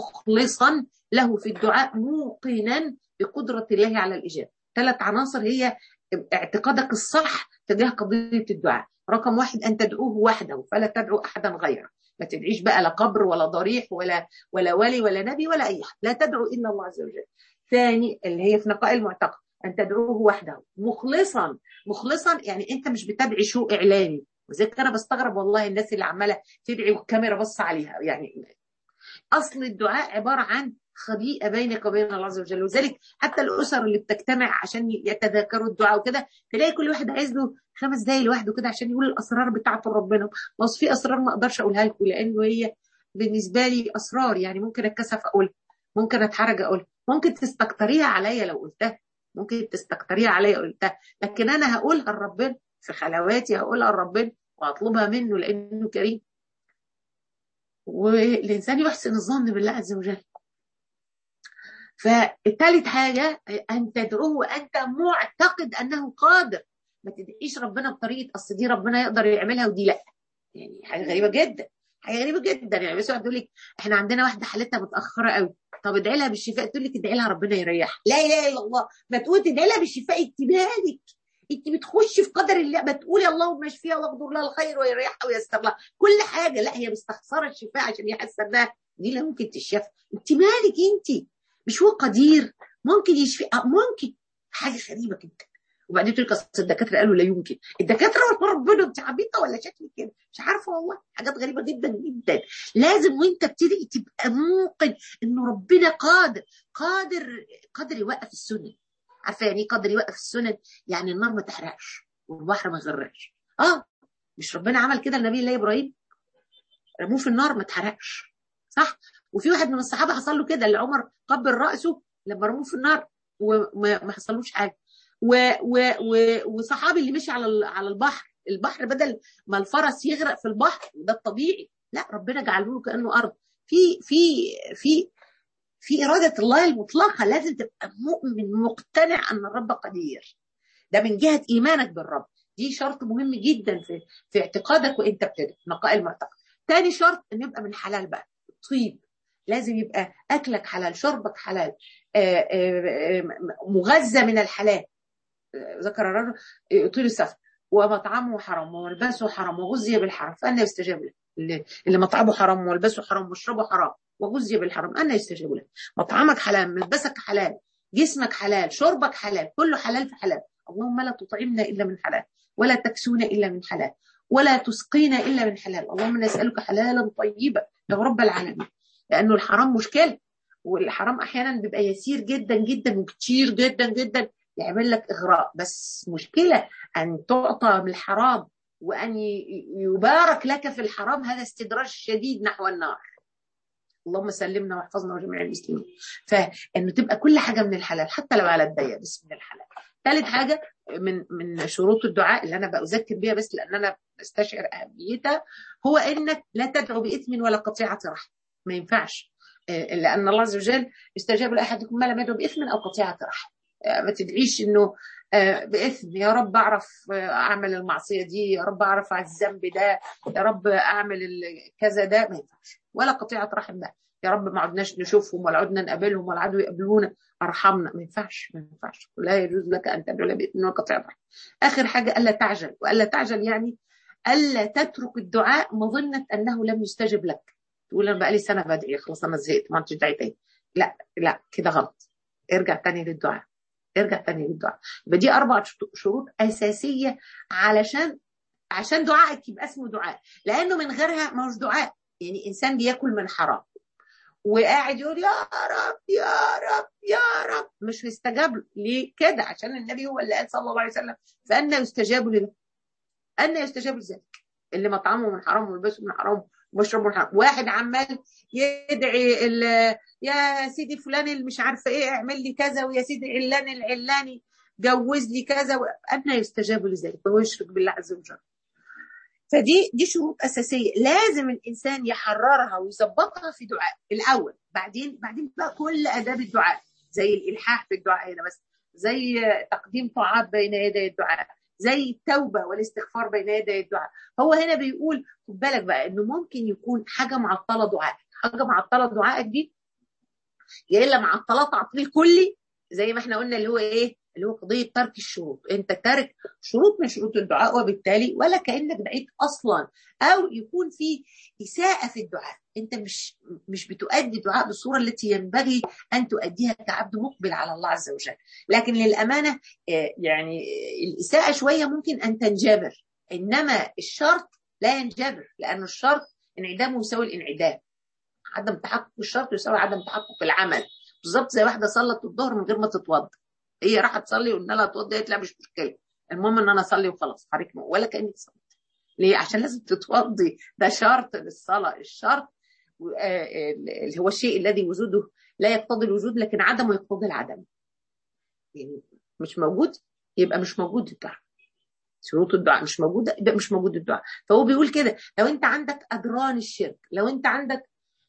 مخلصا له في الدعاء موقنا بقدرة الله على الإجابة ثلاث عناصر هي اعتقادك الصح تجاه قضية الدعاء رقم واحد أن تدعوه وحده فلا تدعو أحدا غيره ما تدعيش بقى لا قبر ولا ضريح ولا ولا ولي ولا نبي ولا اي حد لا تدعو الا الله عز وجل ثاني اللي هي في نقاء المعتقد ان تدعوه وحده مخلصا مخلصا يعني انت مش بتدعي شو اعلامي وزي انا بستغرب والله الناس اللي عماله تدعي والكاميرا بص عليها يعني اصل الدعاء عباره عن خبيئه بينك وبين الله عز وجل وذلك حتى الاسر اللي بتجتمع عشان يتذاكروا الدعاء وكده تلاقي كل واحد عايز له خمس دقايق لوحده كده عشان يقول الاسرار بتاعته لربنا بس في اسرار ما اقدرش اقولها لكم لانه هي بالنسبه لي اسرار يعني ممكن اتكسف اقولها ممكن اتحرج اقولها ممكن تستكتريها عليا لو قلتها ممكن تستكتريها عليا قلتها لكن انا هقولها لربنا في خلواتي هقولها لربنا واطلبها منه لانه كريم والانسان يحسن الظن بالله عز وجل فالثالث حاجة أن تدعوه وأنت معتقد أنه قادر ما تدعيش ربنا بطريقة أصل دي ربنا يقدر يعملها ودي لا يعني حاجة غريبة جدا حاجه غريبه جدا يعني بس واحد يقول لك احنا عندنا واحده حالتها متاخره قوي طب ادعي لها بالشفاء تقول لك ادعي لها ربنا يريحها لا اله الا الله ما تقول تدعي لها بالشفاء اكتبها لك انت بتخشي في قدر الله ما تقولي اللهم اشفيها واقدر لها الخير ويريحها ويستر لها كل حاجه لا هي مستخسره الشفاء عشان هي حاسه انها دي لا ممكن تشفى انت مالك انت مش هو قدير ممكن يشفي ممكن حاجه غريبه جدا وبعدين تقول لك الدكاتره قالوا لا يمكن الدكاتره ولا ربنا انت عبيطه ولا شكلك كده مش عارفه والله حاجات غريبه جدا جدا لازم وانت بتدعي تبقى موقن انه ربنا قادر قادر قادر يوقف السنن عارفه يعني ايه قادر يوقف السنن يعني النار ما تحرقش والبحر ما يغرقش اه مش ربنا عمل كده لنبي الله ابراهيم رموه في النار ما اتحرقش صح وفي واحد من الصحابه حصل له كده اللي عمر قبل راسه لما رموه في النار وما حصلوش حاجه و و و وصحابي اللي مشي على على البحر البحر بدل ما الفرس يغرق في البحر ده الطبيعي لا ربنا جعله له كانه ارض في في في في اراده الله المطلقه لازم تبقى مؤمن مقتنع ان الرب قدير ده من جهه ايمانك بالرب دي شرط مهم جدا في في اعتقادك وانت بتدعي نقاء المعتقد تاني شرط ان يبقى من حلال بقى طيب لازم يبقى اكلك حلال شربك حلال آآ آآ مغذى من الحلال ذكر الرجل يطيل السفر ومطعمه حرام وملبسه حرام وغذي بالحرام فأنا يستجاب له اللي, اللي مطعمه حرام وملبسه حرام ومشربه حرام وغذي بالحرام أنا يستجاب له مطعمك حلال ملبسك حلال جسمك حلال شربك حلال كله حلال في حلال اللهم لا تطعمنا إلا من حلال ولا تكسونا إلا من حلال ولا تسقينا إلا من حلال اللهم نسألك حلالا طيبا يا رب العالمين لأنه الحرام مشكلة والحرام أحيانا بيبقى يسير جدا جدا وكتير جدا جدا يعمل لك إغراء بس مشكلة أن تعطى من الحرام وأن يبارك لك في الحرام هذا استدراج شديد نحو النار اللهم سلمنا واحفظنا وجميع المسلمين فانه تبقى كل حاجه من الحلال حتى لو على الضيق بس من الحلال ثالث حاجه من من شروط الدعاء اللي انا بذكر بيها بس لان انا بستشعر اهميتها هو انك لا تدعو باثم ولا قطيعه رحم ما ينفعش لان الله عز وجل استجاب لاحدكم ما لم يدعو باثم او قطيعه رحم ما تدعيش انه باثم يا رب اعرف اعمل المعصيه دي يا رب اعرف على الذنب ده يا رب اعمل كذا ده ما ينفعش ولا قطيعه رحم ده يا رب ما عدناش نشوفهم ولا عدنا نقابلهم ولا عدوا يقابلونا ارحمنا ما ينفعش ما ينفعش لا يجوز لك ان تدعو لا باثم ولا قطيعه رحم اخر حاجه الا تعجل والا تعجل يعني الا تترك الدعاء مظنه انه لم يستجب لك تقول انا بقالي سنه بدعي خلاص انا زهقت ما عدتش دعي تاني لا لا كده غلط ارجع تاني للدعاء ارجع تاني للدعاء يبقى دي اربع شروط اساسيه علشان عشان دعائك يبقى اسمه دعاء لانه من غيرها ما هوش دعاء يعني انسان بياكل من حرام وقاعد يقول يا رب يا رب يا رب مش هيستجاب له ليه كده عشان النبي هو اللي قال صلى الله عليه وسلم فأنا يستجاب له أن يستجاب لذلك اللي مطعمه من حرام ولبسه من حرام ومشربه من حرام واحد عمال يدعي يا سيدي فلان اللي مش عارفه ايه اعمل لي كذا ويا سيدي علان العلاني جوز لي كذا أن يستجاب لذلك وهو يشرك بالله عز وجل فدي دي شروط اساسيه لازم الانسان يحررها ويظبطها في دعاء الاول بعدين بعدين بقى كل اداب الدعاء زي الالحاح في الدعاء هنا بس زي تقديم طاعات بين يدي الدعاء زي التوبه والاستغفار بين يدي الدعاء هو هنا بيقول خد بالك بقى انه ممكن يكون حاجه معطله دعائك حاجه معطله دعائك دي يا الا معطله تعطيل كلي زي ما احنا قلنا اللي هو ايه اللي هو قضيه ترك الشروط انت تارك شروط من شروط الدعاء وبالتالي ولا كانك دعيت اصلا او يكون في اساءه في الدعاء انت مش مش بتؤدي الدعاء بالصوره التي ينبغي ان تؤديها كعبد مقبل على الله عز وجل لكن للامانه يعني الاساءه شويه ممكن ان تنجبر انما الشرط لا ينجبر لان الشرط انعدامه يساوي الانعدام عدم تحقق الشرط يساوي عدم تحقق العمل بالظبط زي واحده صلت الظهر من غير ما تتوضا هي راحت تصلي وقلنا لها اتوضى قالت لا مش مشكله المهم ان انا اصلي وخلاص حرك ولا كاني صليت ليه عشان لازم تتوضي ده شرط للصلاه الشرط اللي هو الشيء الذي وجوده لا يقتضي الوجود لكن عدمه يقتضي العدم يعني مش موجود يبقى مش موجود الدعاء شروط الدعاء مش موجوده يبقى مش موجود الدعاء فهو بيقول كده لو انت عندك ادران الشرك لو انت عندك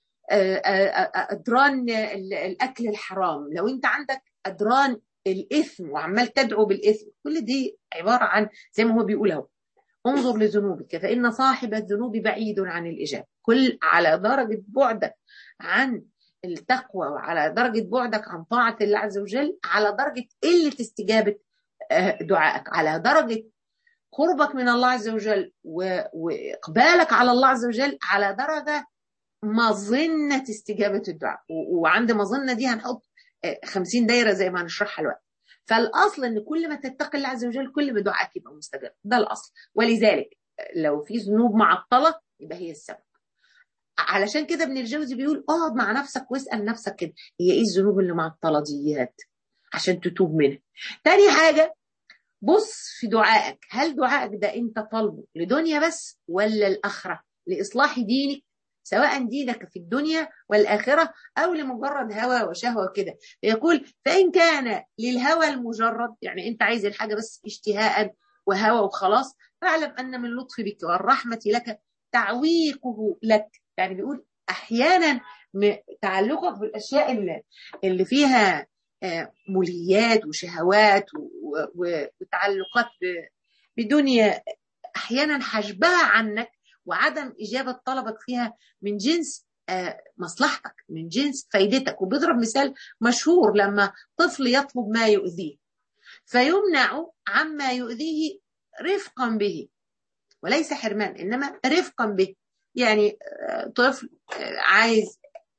ادران الاكل الحرام لو انت عندك ادران الاثم وعمال تدعو بالاثم كل دي عباره عن زي ما هو بيقول اهو انظر لذنوبك فان صاحب الذنوب بعيد عن الاجابه كل على درجة بعدك عن التقوى وعلى درجة بعدك عن طاعة الله عز وجل على درجة قلة استجابة دعائك على درجة قربك من الله عز وجل وإقبالك على الله عز وجل على درجة مظنة استجابة الدعاء وعند مظنة دي هنحط خمسين دايرة زي ما هنشرحها الوقت فالأصل أن كل ما تتقي الله عز وجل كل ما دعائك يبقى مستجاب ده الأصل ولذلك لو في ذنوب معطلة يبقى هي السبب علشان كده ابن الجوزي بيقول اقعد مع نفسك واسأل نفسك كده هي ايه الذنوب اللي معطلة ديات عشان تتوب منها تاني حاجة بص في دعائك هل دعائك ده انت طالبه لدنيا بس ولا الآخرة لإصلاح دينك سواء دينك في الدنيا والآخرة أو لمجرد هوى وشهوة كده يقول فإن كان للهوى المجرد يعني أنت عايز الحاجة بس اشتهاء وهوى وخلاص فاعلم أن من لطف بك والرحمة لك تعويقه لك يعني بيقول أحيانا تعلقك بالأشياء اللي, اللي فيها مليات وشهوات وتعلقات بدنيا أحيانا حجبها عنك وعدم إجابة طلبك فيها من جنس مصلحتك من جنس فايدتك وبيضرب مثال مشهور لما طفل يطلب ما يؤذيه فيمنع عما يؤذيه رفقا به وليس حرمان إنما رفقا به يعني طفل عايز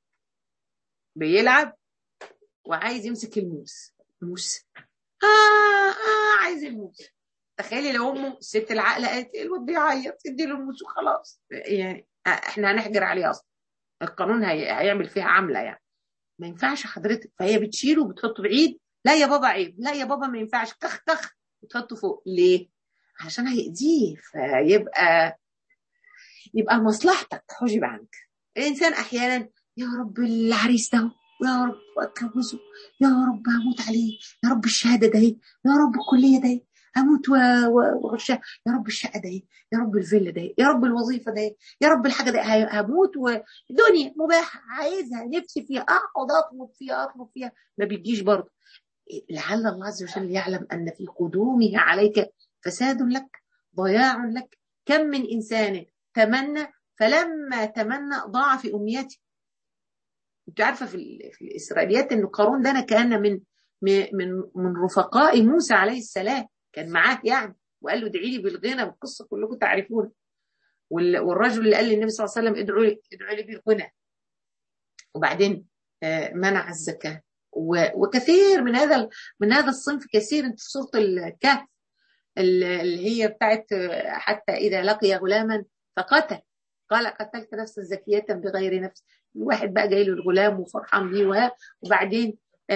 بيلعب وعايز يمسك الموس الموس آه آه عايز الموس تخيلي لو امه الست العاقله قالت الواد بيعيط ادي له الموس وخلاص يعني احنا هنحجر عليه اصلا القانون هي... هيعمل فيها عمله يعني ما ينفعش حضرتك فهي بتشيله وبتحطه بعيد لا يا بابا عيب لا يا بابا ما ينفعش كخ كخ وتحطه فوق ليه؟ عشان هيأذيه فيبقى يبقى مصلحتك حجب عنك الانسان احيانا يا رب العريس ده يا رب اتجوزه يا رب هموت عليه يا رب الشهاده ده يا رب الكليه ده هموت وغشها يا رب الشقه ده يا رب الفيلا ده يا رب الوظيفه ده يا رب الحاجه ده هموت ودنيا مباحه عايزها نفسي فيها اقعد اطلب فيها اطلب فيها ما بتجيش برضه لعل الله عز وجل يعلم ان في قدومه عليك فساد لك ضياع لك كم من انسان تمنى فلما تمنى ضاع في امنيته انت عارفه في, في الاسرائيليات ان قارون ده كان من من من رفقاء موسى عليه السلام كان معاه يعني وقال له ادعي لي بالغنى والقصه كلكم تعرفونها والرجل اللي قال للنبي صلى الله عليه وسلم ادعوا لي ادعوا لي بالغنى وبعدين منع الزكاه وكثير من هذا من هذا الصنف كثير انت في سوره الكهف اللي هي بتاعت حتى اذا لقي غلاما فقتل قال قتلت نفسا زكية بغير نفس الواحد بقى جاي له الغلام وفرحان بيه وبعدين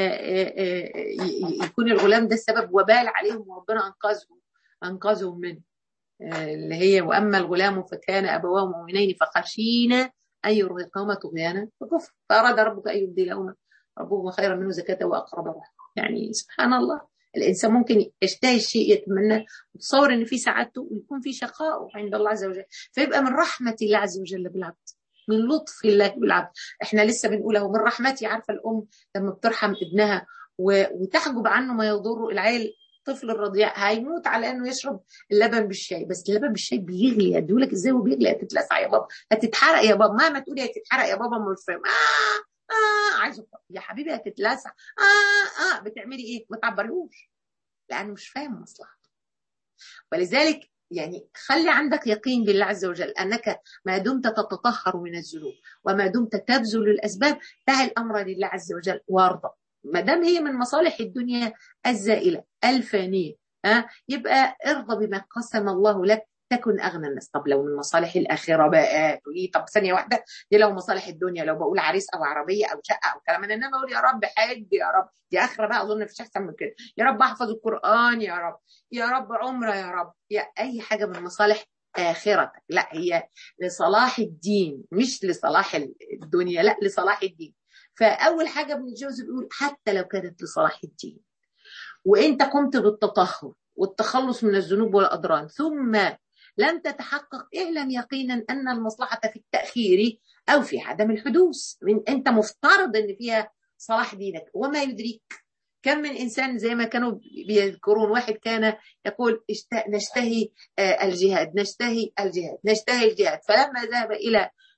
يكون الغلام ده السبب وبال عليهم وربنا انقذهم انقذهم منه اللي هي واما الغلام فكان ابواه مؤمنين فخشينا ان يرهقهما طغيانا فكفر فاراد ربك ان يبدلهما ربهما خيرا منه زكاة واقرب رحمه يعني سبحان الله الانسان ممكن يشتهي الشيء يتمناه وتصور ان في سعادته ويكون في شقاء عند الله عز وجل فيبقى من رحمه الله عز وجل بالعبد من لطف الله بالعبد احنا لسه بنقول اهو من رحمتي عارفه الام لما بترحم ابنها وتحجب عنه ما يضره العيل الطفل الرضيع هيموت على انه يشرب اللبن بالشاي بس اللبن بالشاي بيغلي اديهولك ازاي وبيغلي هتتلسع يا بابا هتتحرق يا بابا مهما تقولي هتتحرق يا بابا مش فاهم اه اه عايزه يا حبيبي هتتلسع اه اه بتعملي ايه ما تعبريهوش لانه مش فاهم مصلحته ولذلك يعني خلي عندك يقين بالله عز وجل انك ما دمت تتطهر من الذنوب وما دمت تبذل الاسباب دع الامر لله عز وجل وارضى ما دام هي من مصالح الدنيا الزائله الفانيه ها يبقى ارضى بما قسم الله لك تكن اغنى الناس طب لو من مصالح الاخره بقى تقولي طب ثانيه واحده دي لو مصالح الدنيا لو بقول عريس او عربيه او شقه او كلام انما اقول يا رب حج يا رب دي اخره بقى اظن مفيش احسن من كده يا رب احفظ القران يا رب يا رب عمره يا رب يا اي حاجه من مصالح اخرتك لا هي لصلاح الدين مش لصلاح الدنيا لا لصلاح الدين فاول حاجه ابن الجوزي بيقول حتى لو كانت لصلاح الدين وانت قمت بالتطهر والتخلص من الذنوب والاضرار ثم لم تتحقق اعلم يقينا ان المصلحه في التاخير او في عدم الحدوث من انت مفترض ان فيها صلاح دينك وما يدريك كم من انسان زي ما كانوا بيذكرون واحد كان يقول نشتهي الجهاد نشتهي الجهاد نشتهي الجهاد فلما ذهب الى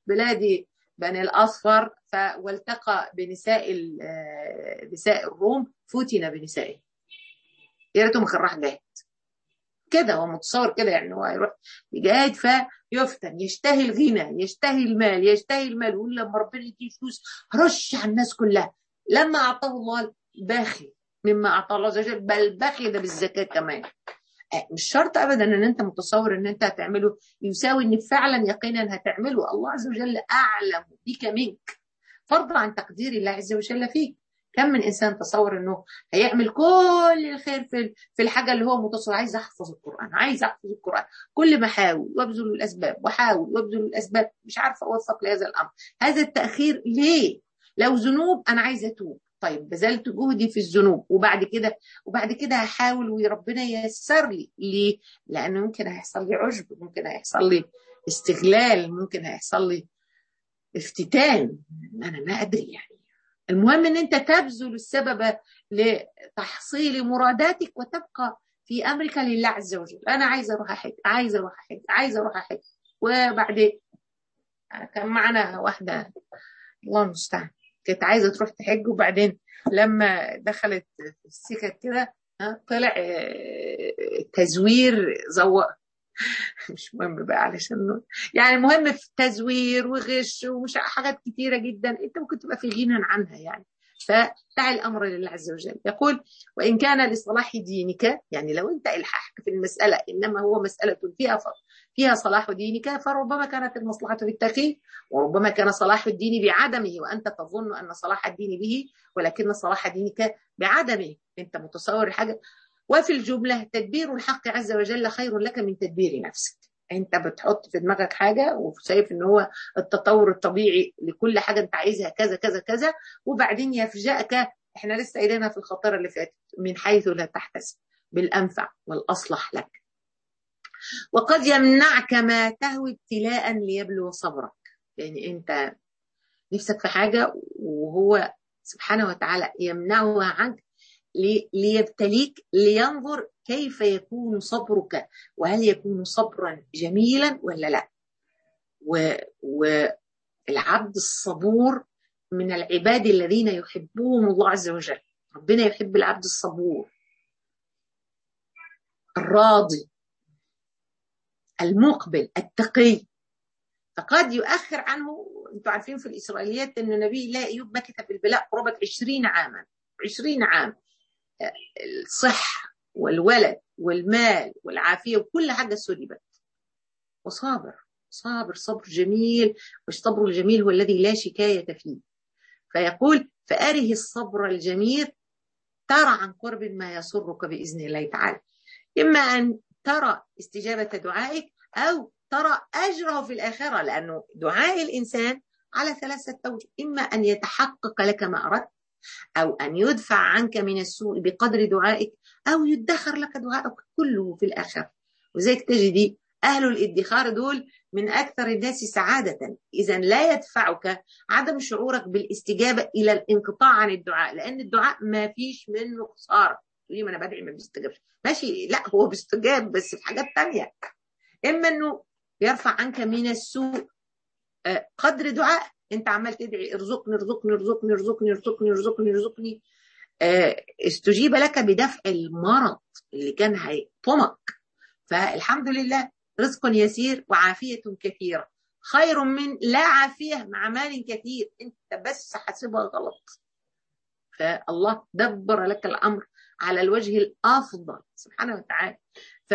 بلاد بني الأصفر والتقى بنساء نساء الروم فتن بنسائه يا ريته ما كان راح جاهد كده هو متصور كده يعني هو هيروح يجاهد فيفتن يشتهي الغنى يشتهي المال يشتهي المال ويقول لما ربنا يديه فلوس هرش على الناس كلها لما اعطاه الله باخي مما اعطاه الله عز وجل بل بخل بالزكاه كمان مش شرط ابدا ان انت متصور ان انت هتعمله يساوي ان فعلا يقينا هتعمله الله عز وجل اعلم بك منك فضلا عن تقدير الله عز وجل فيك كم من انسان تصور انه هيعمل كل الخير في في الحاجه اللي هو متصور عايز احفظ القران عايز احفظ القران كل ما احاول وابذل الاسباب واحاول وابذل الاسباب مش عارفه اوفق لهذا الامر هذا التاخير ليه لو ذنوب انا عايزه اتوب طيب بذلت جهدي في الذنوب وبعد كده وبعد كده هحاول وربنا ييسر لي ليه؟ لانه ممكن هيحصل لي عجب ممكن هيحصل لي استغلال ممكن هيحصل لي افتتان انا ما ادري يعني المهم ان انت تبذل السبب لتحصيل مراداتك وتبقى في امرك لله عز وجل انا عايزه اروح احج عايزه اروح احج عايزه اروح احج وبعدين كان معنا واحده الله المستعان كانت عايزه تروح تحج وبعدين لما دخلت في السكك كده طلع تزوير زوق مش مهم بقى علشان يعني المهم في تزوير وغش ومش حاجات كتيرة جدا انت ممكن تبقى في غنى عنها يعني فدع الامر لله عز وجل يقول وان كان لصلاح دينك يعني لو انت الححت في المساله انما هو مساله فيها فيها صلاح دينك فربما كانت المصلحه بالتخيل وربما كان صلاح الدين بعدمه وانت تظن ان صلاح الدين به ولكن صلاح دينك بعدمه انت متصور حاجه وفي الجملة تدبير الحق عز وجل خير لك من تدبير نفسك انت بتحط في دماغك حاجة وشايف ان هو التطور الطبيعي لكل حاجة انت عايزها كذا كذا كذا وبعدين يفجأك احنا لسه قايلينها في الخطيرة اللي فاتت من حيث لا تحتسب بالأنفع والأصلح لك وقد يمنعك ما تهوي ابتلاء ليبلو صبرك يعني انت نفسك في حاجة وهو سبحانه وتعالى يمنعها عنك ليبتليك لينظر كيف يكون صبرك وهل يكون صبرا جميلا ولا لا و... والعبد الصبور من العباد الذين يحبهم الله عز وجل ربنا يحب العبد الصبور الراضي المقبل التقي فقد يؤخر عنه انتم عارفين في الاسرائيليات ان نبي الله ايوب مكث في البلاء قرابه 20 عاما 20 عام الصحة والولد والمال والعافية وكل حاجة سلبت وصابر صابر صبر جميل والصبر الجميل هو الذي لا شكاية فيه فيقول فأره الصبر الجميل ترى عن قرب ما يسرك بإذن الله تعالى إما أن ترى استجابة دعائك أو ترى أجره في الآخرة لأنه دعاء الإنسان على ثلاثة أوجه إما أن يتحقق لك ما أردت أو أن يدفع عنك من السوء بقدر دعائك أو يدخر لك دعائك كله في الآخر وزيك تجدي أهل الادخار دول من أكثر الناس سعادة إذا لا يدفعك عدم شعورك بالاستجابة إلى الانقطاع عن الدعاء لأن الدعاء ما فيش منه خسارة تقولي ما أنا بدعي ما بيستجابش ماشي لا هو بيستجاب بس في حاجات تانية إما أنه يرفع عنك من السوء قدر دعاء انت عمال تدعي ارزقني ارزقني ارزقني ارزقني ارزقني ارزقني ارزقني استجيب لك بدفع المرض اللي كان هيطمك فالحمد لله رزق يسير وعافية كثيرة خير من لا عافية مع مال كثير انت بس حاسبها غلط فالله دبر لك الأمر على الوجه الأفضل سبحانه وتعالى ف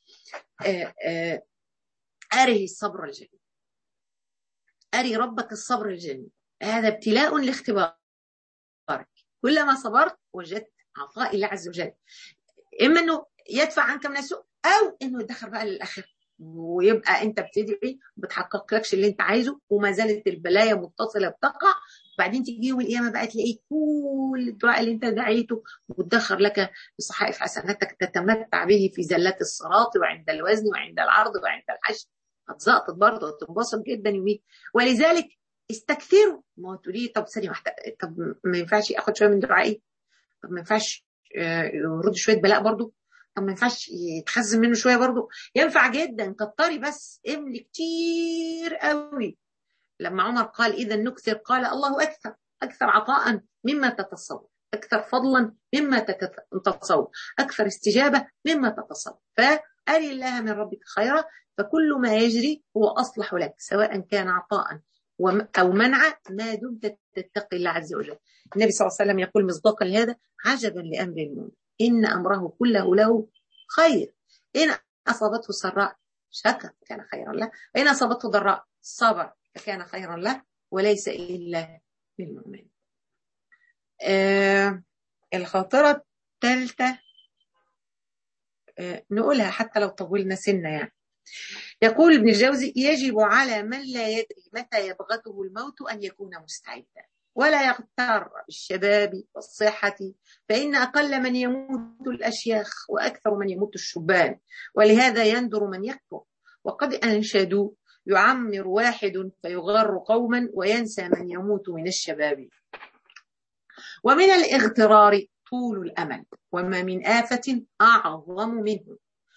أره الصبر الجميل أري ربك الصبر الجميل هذا ابتلاء لاختبارك كلما صبرت وجدت عطاء الله عز وجل إما أنه يدفع عنك من السوء أو أنه يدخل بقى للآخر ويبقى أنت بتدعي بتحقق لكش اللي أنت عايزه وما زالت البلايا متصلة بتقع وبعدين تيجي يوم القيامة بقى تلاقي كل الدعاء اللي أنت دعيته وتدخر لك بصحائف حسناتك تتمتع به في زلات الصراط وعند الوزن وعند العرض وعند الحشر هتزقطط برضه وتنبسط جدا يومين ولذلك استكثروا ما هو تقولي طب ثانيه واحده طب ما ينفعش اخد شويه من دعائي طب ما ينفعش يرد شويه بلاء برضه طب ما ينفعش يتخزن منه شويه برضه ينفع جدا كتري بس املي كتير قوي لما عمر قال إذا نكثر قال الله أكثر أكثر عطاء مما تتصور أكثر فضلا مما تتصور أكثر استجابة مما تتصور فأري الله من ربك خيرا فكل ما يجري هو أصلح لك سواء كان عطاء أو منع ما دمت تتقي الله عز وجل النبي صلى الله عليه وسلم يقول مصداقا لهذا عجبا لأمر المؤمن إن أمره كله له خير إن أصابته سراء شكر كان خيرا له وإن أصابته ضراء صبر فكان خيرا له وليس إلا للمؤمن آه الخاطرة الثالثة آه نقولها حتى لو طولنا سنة يعني يقول ابن الجوزي يجب على من لا يدري متى يبغته الموت أن يكون مستعدا ولا يغتر بالشباب والصحة فإن أقل من يموت الأشياخ وأكثر من يموت الشبان ولهذا يندر من يكفر وقد أنشدوا يعمر واحد فيغر قوما وينسى من يموت من الشباب ومن الاغترار طول الأمل وما من آفة أعظم منه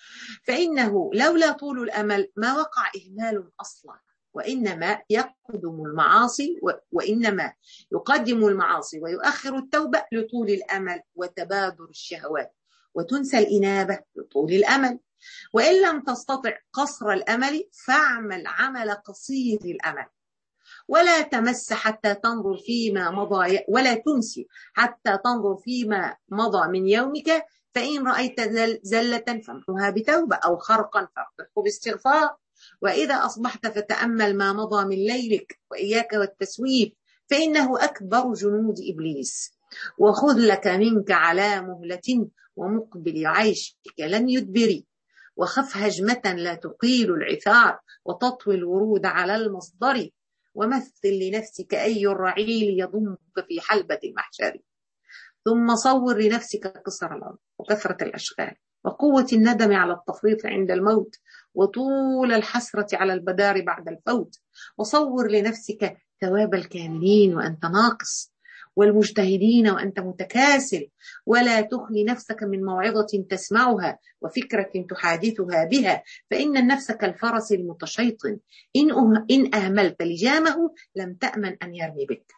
فإنه لولا طول الأمل ما وقع إهمال أصلا وإنما يقدم المعاصي وإنما يقدم المعاصي ويؤخر التوبة لطول الأمل وتبادر الشهوات وتنسى الإنابة لطول الأمل وإن لم تستطع قصر الأمل فاعمل عمل قصير الأمل ولا تمس حتى تنظر فيما مضى ولا تمسي حتى تنظر فيما مضى من يومك فإن رأيت زلة فامحها بتوبة أو خرقا فاقطعه باستغفار وإذا أصبحت فتأمل ما مضى من ليلك وإياك والتسويف فإنه أكبر جنود إبليس وخذ لك منك على مهلة ومقبل عيشك لن يدبري وخف هجمة لا تقيل العثار وتطوي الورود على المصدر ومثل لنفسك أي الرعيل يضمك في حلبة المحشر ثم صور لنفسك قصر الأرض وكثرة الأشغال وقوة الندم على التفريط عند الموت وطول الحسرة على البدار بعد الفوت وصور لنفسك ثواب الكاملين وأنت ناقص والمجتهدين وأنت متكاسل ولا تخلي نفسك من موعظة تسمعها وفكرة تحادثها بها فإن النفس كالفرس المتشيطن إن, أه إن أهملت لجامه لم تأمن أن يرمي بك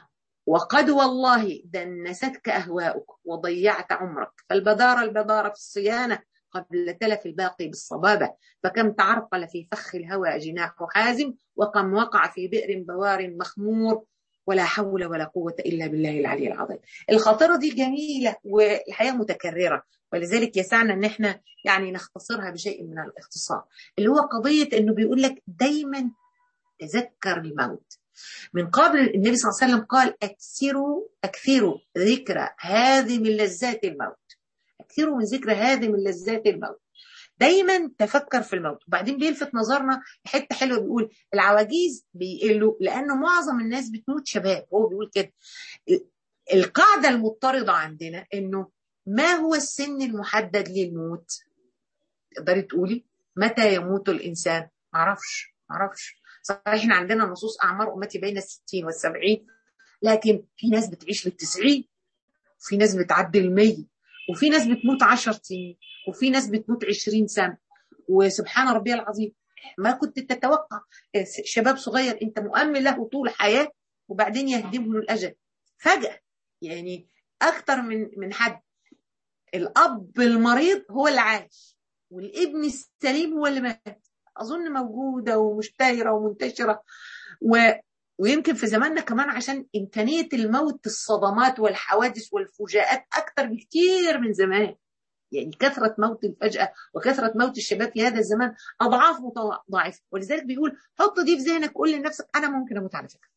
وقد والله دنستك أهواؤك وضيعت عمرك فالبدار البدار في الصيانة قبل تلف الباقي بالصبابة فكم تعرقل في فخ الهوى جناح حازم وكم وقع في بئر بوار مخمور ولا حول ولا قوة إلا بالله العلي العظيم الخاطرة دي جميلة والحقيقة متكررة ولذلك يسعنا ان احنا يعني نختصرها بشيء من الاختصار اللي هو قضية انه بيقول لك دايما تذكر الموت من قبل النبي صلى الله عليه وسلم قال اكثروا اكثروا ذكر هذه من لذات الموت اكثروا من ذكر هذه من لذات الموت دايما تفكر في الموت وبعدين بيلفت نظرنا حته حلوه بيقول العواجيز بيقلوا لانه معظم الناس بتموت شباب هو بيقول كده القاعده المضطرده عندنا انه ما هو السن المحدد للموت تقدري تقولي متى يموت الانسان معرفش معرفش صحيح احنا عندنا نصوص اعمار امتي بين الستين والسبعين لكن في ناس بتعيش للتسعين وفي ناس بتعدي المية وفي ناس بتموت عشر سنين وفي ناس بتموت عشرين سنة وسبحان ربي العظيم ما كنت تتوقع شباب صغير انت مؤمن له طول حياة وبعدين يهدمه الأجل فجأة يعني أكتر من من حد الأب المريض هو اللي عايش والابن السليم هو اللي مات أظن موجودة ومشتهرة ومنتشرة و... ويمكن في زماننا كمان عشان إمكانية الموت الصدمات والحوادث والفجاءات أكتر بكتير من زمان يعني كثرة موت الفجأة وكثرة موت الشباب في هذا الزمان أضعاف متضاعفة ولذلك بيقول حط دي في ذهنك قول لنفسك أنا ممكن أموت على فكرة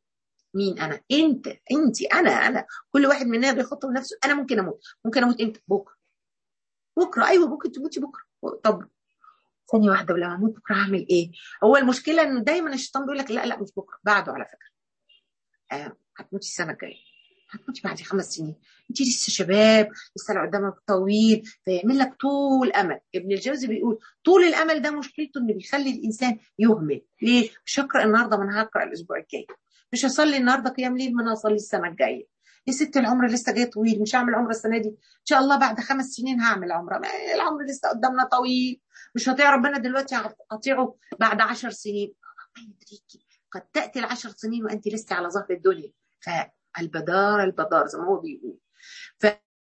مين أنا أنت أنت أنا أنا كل واحد مننا بيحط لنفسه أنا ممكن أموت ممكن أموت أنت بكرة بكرة أيوه ممكن تموتي بكرة طب ثانية واحدة ولما أموت بكرة هعمل إيه؟ هو المشكلة إنه دايما الشيطان بيقول لك لا لا مش بكرة بعده على فكرة آه هتموتي السنة الجاية هتموتي بعد خمس سنين انت لسه شباب لسه اللي قدامك طويل فيعمل لك طول امل ابن الجوزي بيقول طول الامل ده مشكلته انه بيخلي الانسان يهمل ليه مش هقرا النهارده ما انا هقرا الاسبوع الجاي مش هصلي النهارده قيام ليل ما انا هصلي السنه الجايه يا ست العمر لسه جاي طويل مش هعمل عمره السنه دي ان شاء الله بعد خمس سنين هعمل عمره العمر لسه قدامنا طويل مش هطيع ربنا دلوقتي هطيعه بعد عشر سنين الله يدريكي قد تاتي العشر سنين وانت لست على ظهر الدنيا فالبدار البدار زي ما هو بيقول ف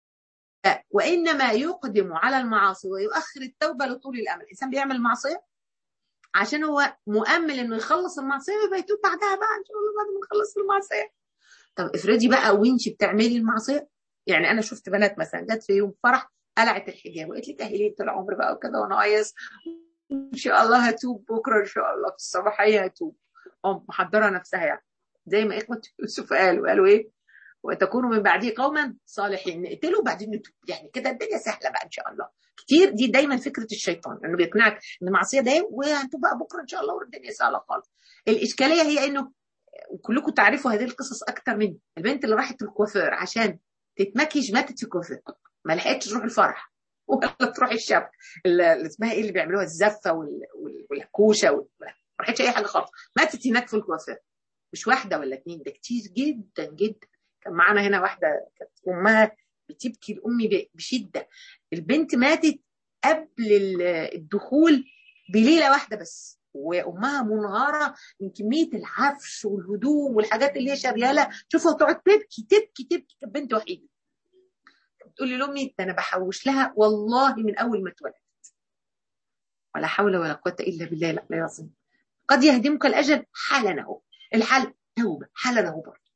وانما يقدم على المعاصي ويؤخر التوبه لطول الامل الانسان بيعمل معصيه عشان هو مؤمل انه يخلص المعصيه ويبقى يتوب بعدها بقى ان شاء الله بعد ما نخلص المعصيه طب افرضي بقى وانت بتعملي المعصيه يعني انا شفت بنات مثلا جت في يوم فرح قلعت الحجاب وقالت لي تاهيليه طول العمر بقى وكده وانا عايز ان شاء الله هتوب بكره ان شاء الله في الصباحيه هتوب ام محضره نفسها يعني زي ما اخوه يوسف قالوا قالوا ايه وتكونوا من بعديه قوما صالحين نقتله وبعدين نتوب يعني كده الدنيا سهله بقى ان شاء الله كتير دي دايما فكره الشيطان انه بيقنعك ان المعصيه ده وهنتوب بقى بكره ان شاء الله والدنيا سهله خالص الاشكاليه هي انه وكلكم تعرفوا هذه القصص اكتر مني البنت اللي راحت الكوافير عشان تتمكيش ماتت في الكوافير ما لحقتش تروح الفرح ولا تروح الشبك اللي اسمها ايه اللي بيعملوها الزفه والكوشه وال... ما راحتش اي حاجه خالص ماتت هناك في الكوافير مش واحده ولا اتنين ده كتير جدا جدا كان معانا هنا واحده كانت امها بتبكي لامي بشده البنت ماتت قبل الدخول بليله واحده بس وامها منهاره من كميه العفش والهدوم والحاجات اللي هي شارياها شوفها تقعد تبكي تبكي تبكي كانت بنت وحيده بتقول لي لامي ده انا بحوش لها والله من اول ما اتولدت ولا حول ولا قوه الا بالله لا العظيم قد يهدمك الاجل حالا اهو الحل توبه حالا اهو برضه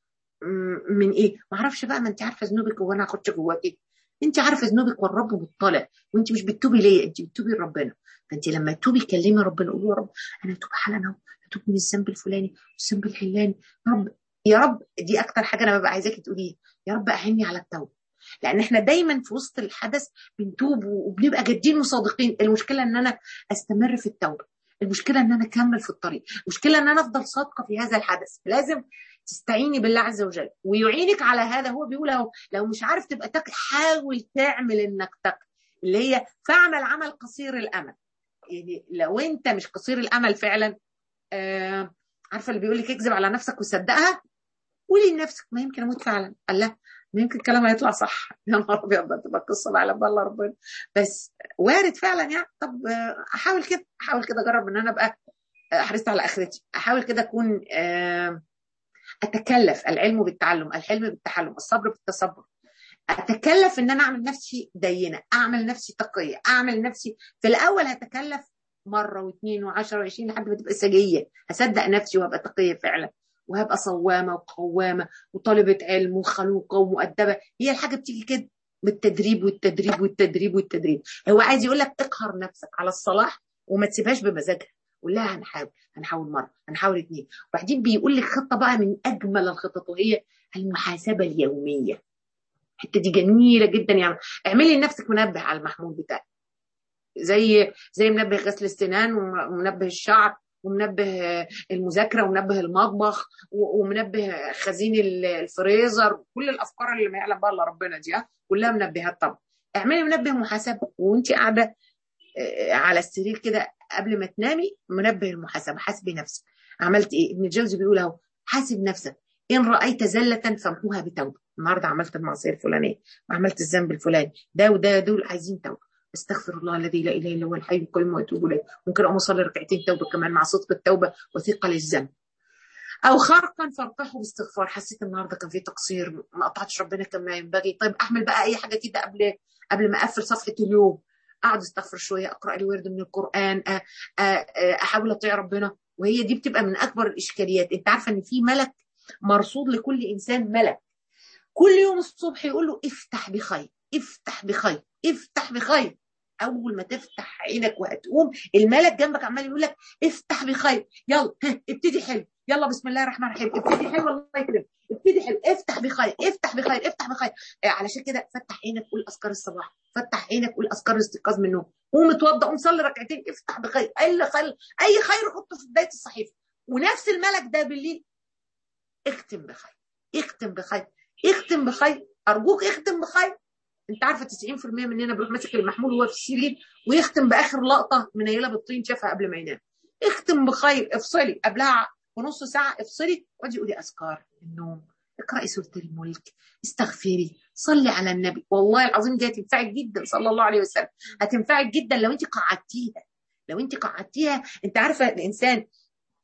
من ايه؟ ما اعرفش بقى ما انت عارفه ذنوبك وانا هاخدش جواكي انت عارفه ذنوبك والرب مطلع وانت مش بتتوبي ليه؟ انت بتتوبي لربنا فانت لما تتوبي كلمي ربنا قولي يا رب انا اتوب حالا اهو اتوب من الذنب الفلاني والذنب الحلاني يا رب يا رب دي اكتر حاجه انا ببقى عايزاكي تقوليها يا رب اعني على التوبه لان احنا دايما في وسط الحدث بنتوب وبنبقى جادين وصادقين المشكله ان انا استمر في التوبه المشكله ان انا اكمل في الطريق المشكله ان انا افضل صادقه في هذا الحدث لازم تستعيني بالله عز وجل ويعينك على هذا هو بيقول اهو لو مش عارف تبقى تقي حاول تعمل انك تقي اللي هي فاعمل عمل قصير الامل يعني لو انت مش قصير الامل فعلا آه عارفه اللي بيقول لك اكذب على نفسك وصدقها قولي لنفسك ما يمكن اموت فعلا قال لا ما يمكن الكلام هيطلع صح يا نهار ابيض تبقى القصه بقى على الله ربنا بس وارد فعلا يعني طب احاول كده احاول كده اجرب ان انا ابقى حريصه على اخرتي احاول كده اكون آه اتكلف العلم بالتعلم الحلم بالتحلم الصبر بالتصبر اتكلف ان انا اعمل نفسي دينه اعمل نفسي تقيه اعمل نفسي في الاول هتكلف مره واثنين وعشرة وعشرين لحد ما تبقى سجيه هصدق نفسي وابقى تقيه فعلا وهبقى صوامه وقوامه وطالبه علم وخلوقه ومؤدبه هي الحاجه بتيجي كده بالتدريب والتدريب والتدريب والتدريب هو عايز يقول لك اقهر نفسك على الصلاح وما تسيبهاش بمزاجها قول لها هنحاول هنحاول مره هنحاول اثنين وبعدين بيقول لك خطه بقى من اجمل الخطط وهي المحاسبه اليوميه الحته دي جميله جدا يعني اعملي لنفسك منبه على المحمول بتاعك زي زي منبه غسل السنان ومنبه الشعر ومنبه المذاكره ومنبه المطبخ ومنبه خزين الفريزر كل الافكار اللي ما يعلم بها الا ربنا دي كلها منبهات طبعا اعملي منبه محاسبه وانت قاعده على السرير كده قبل ما تنامي منبه المحاسبه حاسبي نفسك عملت ايه ابن الجوزي بيقول اهو حاسب نفسك ان رايت زله فامحوها بتوبه النهارده عملت المعصيه الفلانيه وعملت الذنب الفلاني ده وده دول عايزين توبه استغفر الله الذي لا اله الا هو الحي القيوم واتوب اليه ممكن اقوم اصلي ركعتين توبه كمان مع صدق التوبه وثقل الذنب او خرقا فارقحه باستغفار حسيت النهارده كان في تقصير ما قطعتش ربنا كما ينبغي طيب اعمل بقى اي حاجه كده قبل قبل ما اقفل صفحه اليوم اقعد استغفر شويه اقرا لي ورد من القران احاول اطيع ربنا وهي دي بتبقى من اكبر الاشكاليات انت عارفه ان في ملك مرصود لكل انسان ملك كل يوم الصبح يقول له افتح بخير افتح بخير افتح بخير اول ما تفتح عينك وهتقوم الملك جنبك عمال يقول لك افتح بخير يلا ابتدي حلو يلا بسم الله الرحمن الرحيم ابتدي حلو الله يكرمك ابتدي حلو افتح بخير افتح بخير افتح بخير آه علشان كده فتح عينك قول اذكار الصباح فتح عينك قول اذكار الاستيقاظ من النوم قوم اتوضى قوم صلي ركعتين افتح بخير اي خير اي خير حطه في بدايه الصحيفه ونفس الملك ده بالليل اختم بخير اختم بخير اختم بخير ارجوك اختم بخير انت عارفه 90% مننا بيروح ماسك المحمول وهو في السرير ويختم باخر لقطه منيله بالطين شافها قبل ما ينام اختم بخير افصلي قبلها بنص ساعه افصلي واجي قولي اذكار النوم اقرأي سورة الملك استغفري صلي على النبي والله العظيم دي هتنفعك جدا صلى الله عليه وسلم هتنفعك جدا لو انت قعدتيها لو انت قعدتيها انت عارفه الانسان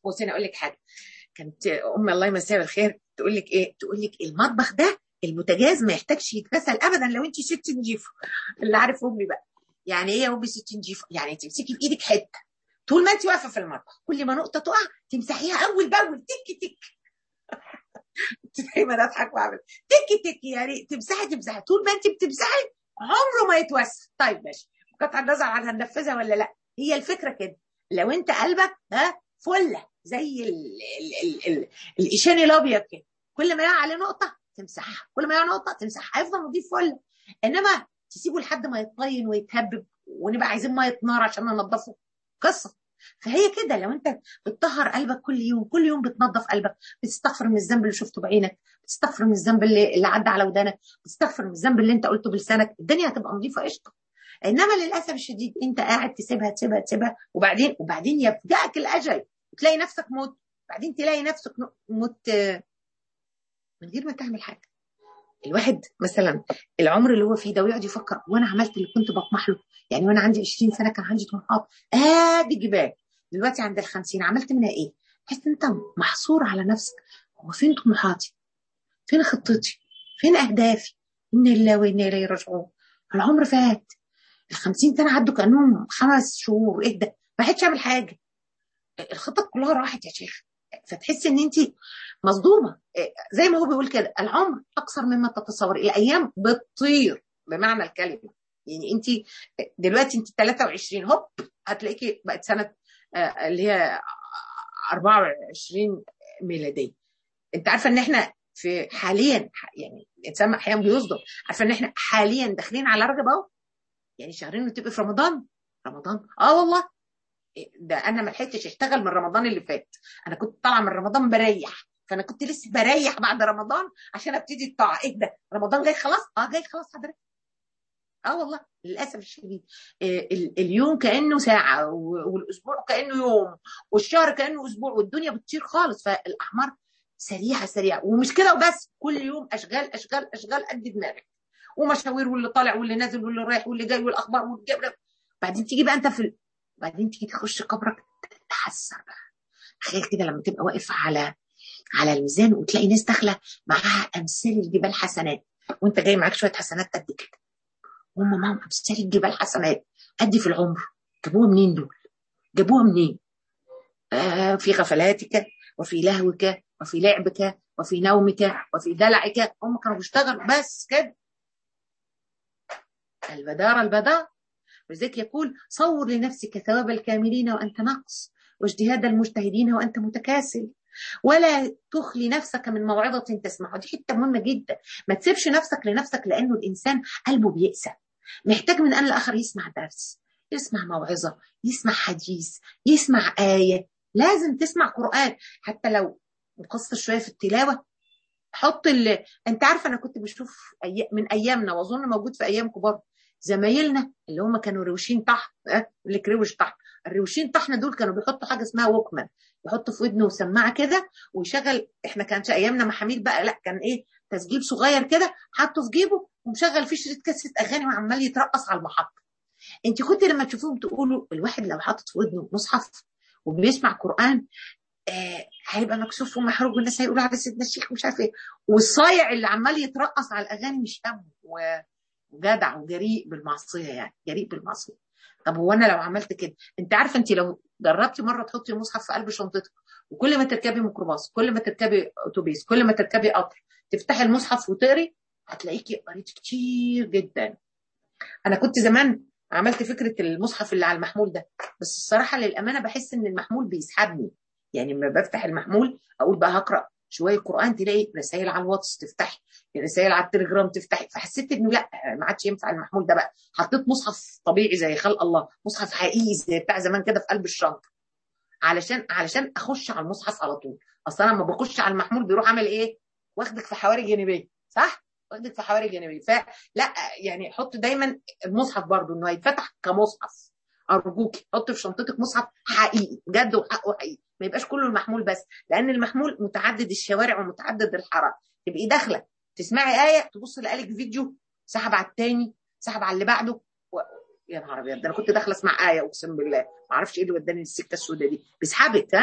بصي انا اقول لك حاجه كانت ام الله يمسيها بالخير تقول لك ايه تقول لك المطبخ ده البوتاجاز ما يحتاجش يتغسل ابدا لو انت ست نجيفه اللي عارف امي بقى يعني ايه يا امي ست نجيفه يعني تمسكي في ايدك حته طول ما انت واقفه في المطبخ كل ما نقطه تقع تمسحيها اول باول تك تك دايما اضحك واعمل تك تك يعني تمسحي تمسحي طول ما انت بتمسحي عمره ما يتوسخ طيب ماشي قطع النظر عن هننفذها ولا لا هي الفكره كده لو انت قلبك ها فله زي ال ال ال ال الاشاني الابيض كده كل ما يقع عليه نقطه تمسحها كل ما يقع نقطه تمسحها هيفضل نضيف فله انما تسيبه لحد ما يتطين ويتهبب ونبقى عايزين ميه نار عشان ننضفه قصه فهي كده لو انت بتطهر قلبك كل يوم كل يوم بتنظف قلبك بتستغفر من الذنب اللي شفته بعينك بتستغفر من الذنب اللي, اللي عدى على ودانك بتستغفر من الذنب اللي انت قلته بلسانك الدنيا هتبقى نظيفه قشطه انما للاسف الشديد انت قاعد تسيبها تسيبها تسيبها وبعدين وبعدين يفجأك الاجل وتلاقي نفسك موت بعدين تلاقي نفسك موت من غير ما تعمل حاجه الواحد مثلا العمر اللي هو فيه ده ويقعد يفكر وانا عملت اللي كنت بطمح له يعني وانا عندي 20 سنه كان عندي طموحات ادي آه جبال دلوقتي عند ال 50 عملت منها ايه؟ تحس انت محصور على نفسك هو فين طموحاتي؟ فين خطتي؟ فين اهدافي؟ انا لله وانا اليه راجعون العمر فات ال 50 سنه عدوا كانهم خمس شهور ايه ده؟ ما حدش عمل حاجه الخطط كلها راحت يا شيخ فتحس ان انت مصدومه زي ما هو بيقول كده العمر اقصر مما تتصور الايام بتطير بمعنى الكلمه يعني انت دلوقتي انت 23 هوب هتلاقيكي بقت سنه اللي هي 24 ميلاديه انت عارفه ان احنا في حاليا يعني الانسان احيانا بيصدم عارفه ان احنا حاليا داخلين على رجب اهو يعني شهرين وتبقي في رمضان رمضان اه والله ده انا ما لحقتش اشتغل من رمضان اللي فات انا كنت طالعه من رمضان بريح فانا كنت لسه بريح بعد رمضان عشان ابتدي الطاعه ايه ده رمضان جاي خلاص اه جاي خلاص حضرتك اه والله للاسف الشديد اليوم كانه ساعه والاسبوع كانه يوم والشهر كانه اسبوع والدنيا بتطير خالص فالاعمار سريعه سريعه ومش كده وبس كل يوم اشغال اشغال اشغال قد دماغك ومشاوير واللي طالع واللي نازل واللي رايح واللي جاي والاخبار والجبر بعدين تيجي بقى انت في بعدين تيجي تخش قبرك تتحسر بقى تخيل كده لما تبقى واقف على على الميزان وتلاقي ناس داخله معاها امثال الجبال حسنات وانت جاي معاك شويه حسنات قد كده وهم معاهم امثال الجبال حسنات قد في العمر جابوها منين دول؟ جابوها منين؟ آه في غفلاتك وفي لهوك وفي لعبك وفي نومك وفي دلعك هم كانوا بيشتغلوا بس كده البدار البدار ولذلك يقول صور لنفسك ثواب الكاملين وانت نقص واجتهاد المجتهدين وانت متكاسل ولا تخلي نفسك من موعظة تسمعها دي حتة مهمة جدا ما تسيبش نفسك لنفسك لأنه الإنسان قلبه بيأسى محتاج من أن الآخر يسمع درس يسمع موعظة يسمع حديث يسمع آية لازم تسمع قرآن حتى لو مقصر شوية في التلاوة حط ال... انت عارفه انا كنت بشوف أي... من ايامنا واظن موجود في ايامكم برضه زمايلنا اللي هم كانوا روشين طحن اه لك روش طحن الروشين طحن دول كانوا بيحطوا حاجه اسمها ووكمان يحط في ودنه سماعه كده ويشغل احنا كانش ايامنا محاميل بقى لا كان ايه تسجيل صغير كده حاطه في جيبه ومشغل فيه شريط كاسيت اغاني وعمال يترقص على المحطه انت كنت لما تشوفوهم تقولوا الواحد لو حاطط في ودنه مصحف وبيسمع قران آه هيبقى مكسوف ومحروق والناس هيقولوا على سيدنا الشيخ مش عارف ايه والصايع اللي عمال يترقص على الاغاني مش همه وجدع وجريء بالمعصيه يعني جريء بالمعصيه طب هو انا لو عملت كده انت عارفه انت لو جربتي مره تحطي المصحف في قلب شنطتك وكل ما تركبي ميكروباص كل ما تركبي اتوبيس كل ما تركبي قطر تفتحي المصحف وتقري هتلاقيكي قريتي كتير جدا انا كنت زمان عملت فكره المصحف اللي على المحمول ده بس الصراحه للامانه بحس ان المحمول بيسحبني يعني لما بفتح المحمول اقول بقى هقرا شويه قران تلاقي رسائل على الواتس تفتحي رسائل على التليجرام تفتحي فحسيت انه لا ما عادش ينفع المحمول ده بقى حطيت مصحف طبيعي زي خلق الله مصحف حقيقي زي بتاع زمان كده في قلب الشنطه علشان علشان اخش على المصحف على طول اصل انا لما بخش على المحمول بيروح عامل ايه واخدك في حواري جانبيه صح واخدك في حواري جانبيه فلا يعني حط دايما المصحف برضو انه هيتفتح كمصحف ارجوكي حط في شنطتك مصحف حقيقي بجد وحقه حقيقي ما يبقاش كله المحمول بس لان المحمول متعدد الشوارع ومتعدد الحارات تبقي داخله تسمعي ايه تبص لقالك فيديو سحب على التاني سحب على اللي بعده و... يا نهار ابيض ده انا كنت داخله اسمع ايه اقسم بالله ما اعرفش ايه اللي وداني السكه السوداء دي بيسحبك ها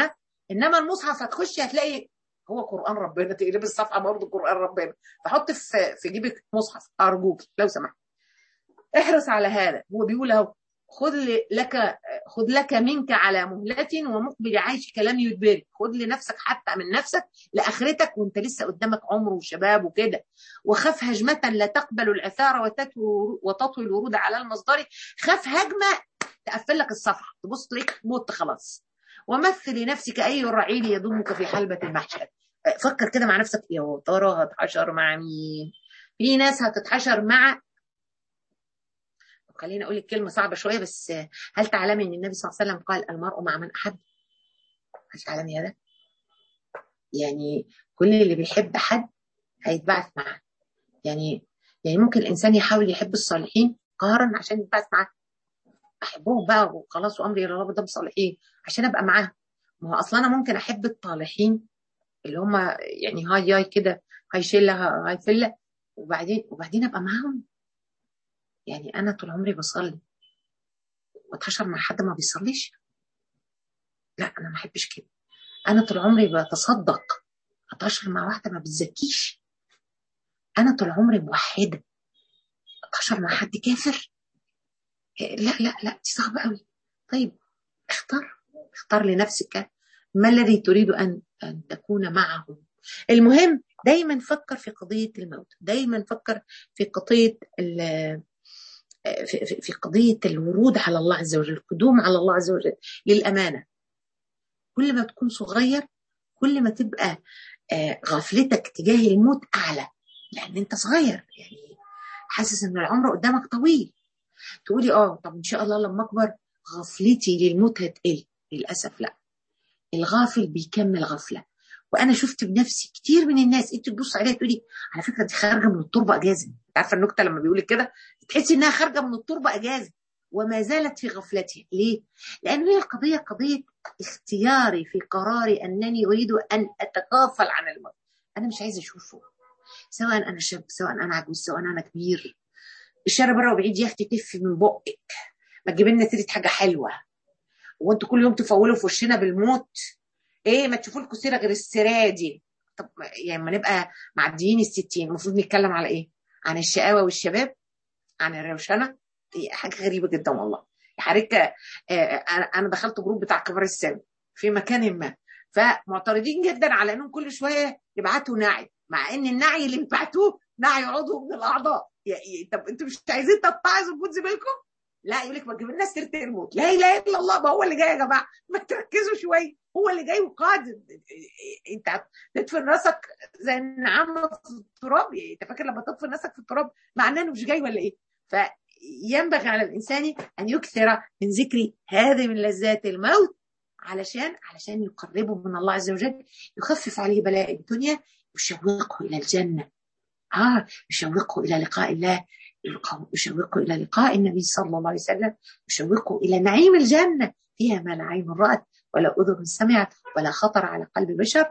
انما المصحف هتخشي هتلاقي هو قران ربنا تقلب الصفحه برضه قران ربنا فحط في في جيبك مصحف ارجوك لو سمحت احرص على هذا هو بيقول اهو خذ لك خذ لك منك على مهلة ومقبل عيشك لم يدبرك خذ لنفسك حتى من نفسك لاخرتك وانت لسه قدامك عمر وشباب وكده وخف هجمة لا تقبل العثار وتتوي وتطوي الورود على المصدر خف هجمة تقفل لك الصفحة تبص تلاقيك مت خلاص ومثل لنفسك اي الرعيل يضمك في حلبة المحشر فكر كده مع نفسك يا ترى هتحشر مع مين في ناس هتتحشر مع خليني اقول لك كلمه صعبه شويه بس هل تعلمي ان النبي صلى الله عليه وسلم قال المرء مع من احب هل تعلمي هذا يعني كل اللي بيحب حد هيتبعث معاه يعني يعني ممكن الانسان يحاول يحب الصالحين قهرا عشان يتبعث معاه احبهم بقى وخلاص وامري الى الله ده الصالحين عشان ابقى معاهم ما هو اصلا انا ممكن احب الطالحين اللي هم يعني هاي هاي كده هاي شله هاي فله وبعدين وبعدين ابقى معاهم يعني انا طول عمري بصلي واتحشر مع حد ما بيصليش لا انا ما احبش كده انا طول عمري بتصدق اتحشر مع واحده ما بتزكيش انا طول عمري موحده اتحشر مع حد كافر لا لا لا دي صعبه قوي طيب اختار اختار لنفسك ما الذي تريد ان ان تكون معه المهم دايما فكر في قضيه الموت دايما فكر في قضيه في, في قضية الورود على الله عز وجل القدوم على الله عز وجل للأمانة كل ما تكون صغير كل ما تبقى غفلتك تجاه الموت أعلى لأن أنت صغير يعني حاسس إن العمر قدامك طويل تقولي آه طب إن شاء الله لما أكبر غفلتي للموت هتقل للأسف لا الغافل بيكمل غفلة وانا شفت بنفسي كتير من الناس انت تبص عليها تقولي على فكره دي خارجه من التربه اجازه انت عارفه النكته لما بيقول كده تحسي انها خارجه من التربه اجازه وما زالت في غفلتها ليه لان هي القضيه قضيه اختياري في قراري انني اريد ان اتغافل عن الموت انا مش عايزه اشوفه سواء انا شاب سواء انا عجوز سواء انا كبير الشارع بره وبعيد يا اختي تف من بقك ما تجيب لنا سيره حاجه حلوه وانتوا كل يوم تفولوا في وشنا بالموت ايه ما تشوفوا لكم سيره غير السيره دي طب يعني ما نبقى معديين الستين المفروض نتكلم على ايه عن الشقاوه والشباب عن الروشنه دي حاجه غريبه جدا والله يا حضرتك انا دخلت جروب بتاع كبار السن في مكان ما فمعترضين جدا على انهم كل شويه يبعتوا نعي مع ان النعي اللي بيبعتوه نعي عضو من الاعضاء يعني طب انتوا مش عايزين تتعظوا بموت زميلكم لا يقول لك ما تجيب لنا سيره الموت لا اله الا الله ما هو اللي جاي يا جماعه ما تركزوا شويه هو اللي جاي وقادم انت تدفن راسك زي النعامه في التراب انت فاكر لما تدفن راسك في التراب معناه انه مش جاي ولا ايه فينبغي على الانسان ان يكثر من ذكر هذه من لذات الموت علشان علشان يقربه من الله عز وجل يخفف عليه بلاء الدنيا يشوقه الى الجنه اه يشوقه الى لقاء الله يشوقه الى لقاء النبي صلى الله عليه وسلم يشوقه الى نعيم الجنه فيها ما لا عين رأت ولا أذن سمعت ولا خطر على قلب بشر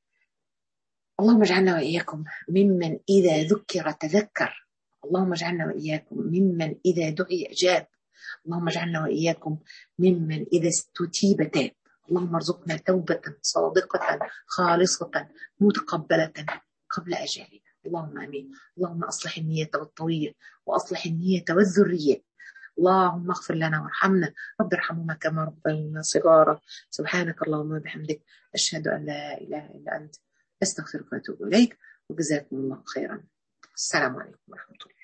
اللهم اجعلنا وإياكم ممن إذا ذكر تذكر اللهم اجعلنا وإياكم ممن إذا دعي أجاب اللهم اجعلنا وإياكم ممن إذا استتيب تاب اللهم ارزقنا توبة صادقة خالصة متقبلة قبل أجالنا اللهم امين اللهم اصلح النية والطوية واصلح النية والذرية اللهم اغفر لنا وارحمنا رب ارحمهما كما ربينا صغارا سبحانك اللهم وبحمدك اشهد ان لا اله الا انت استغفرك واتوب اليك وجزاكم الله خيرا السلام عليكم ورحمه الله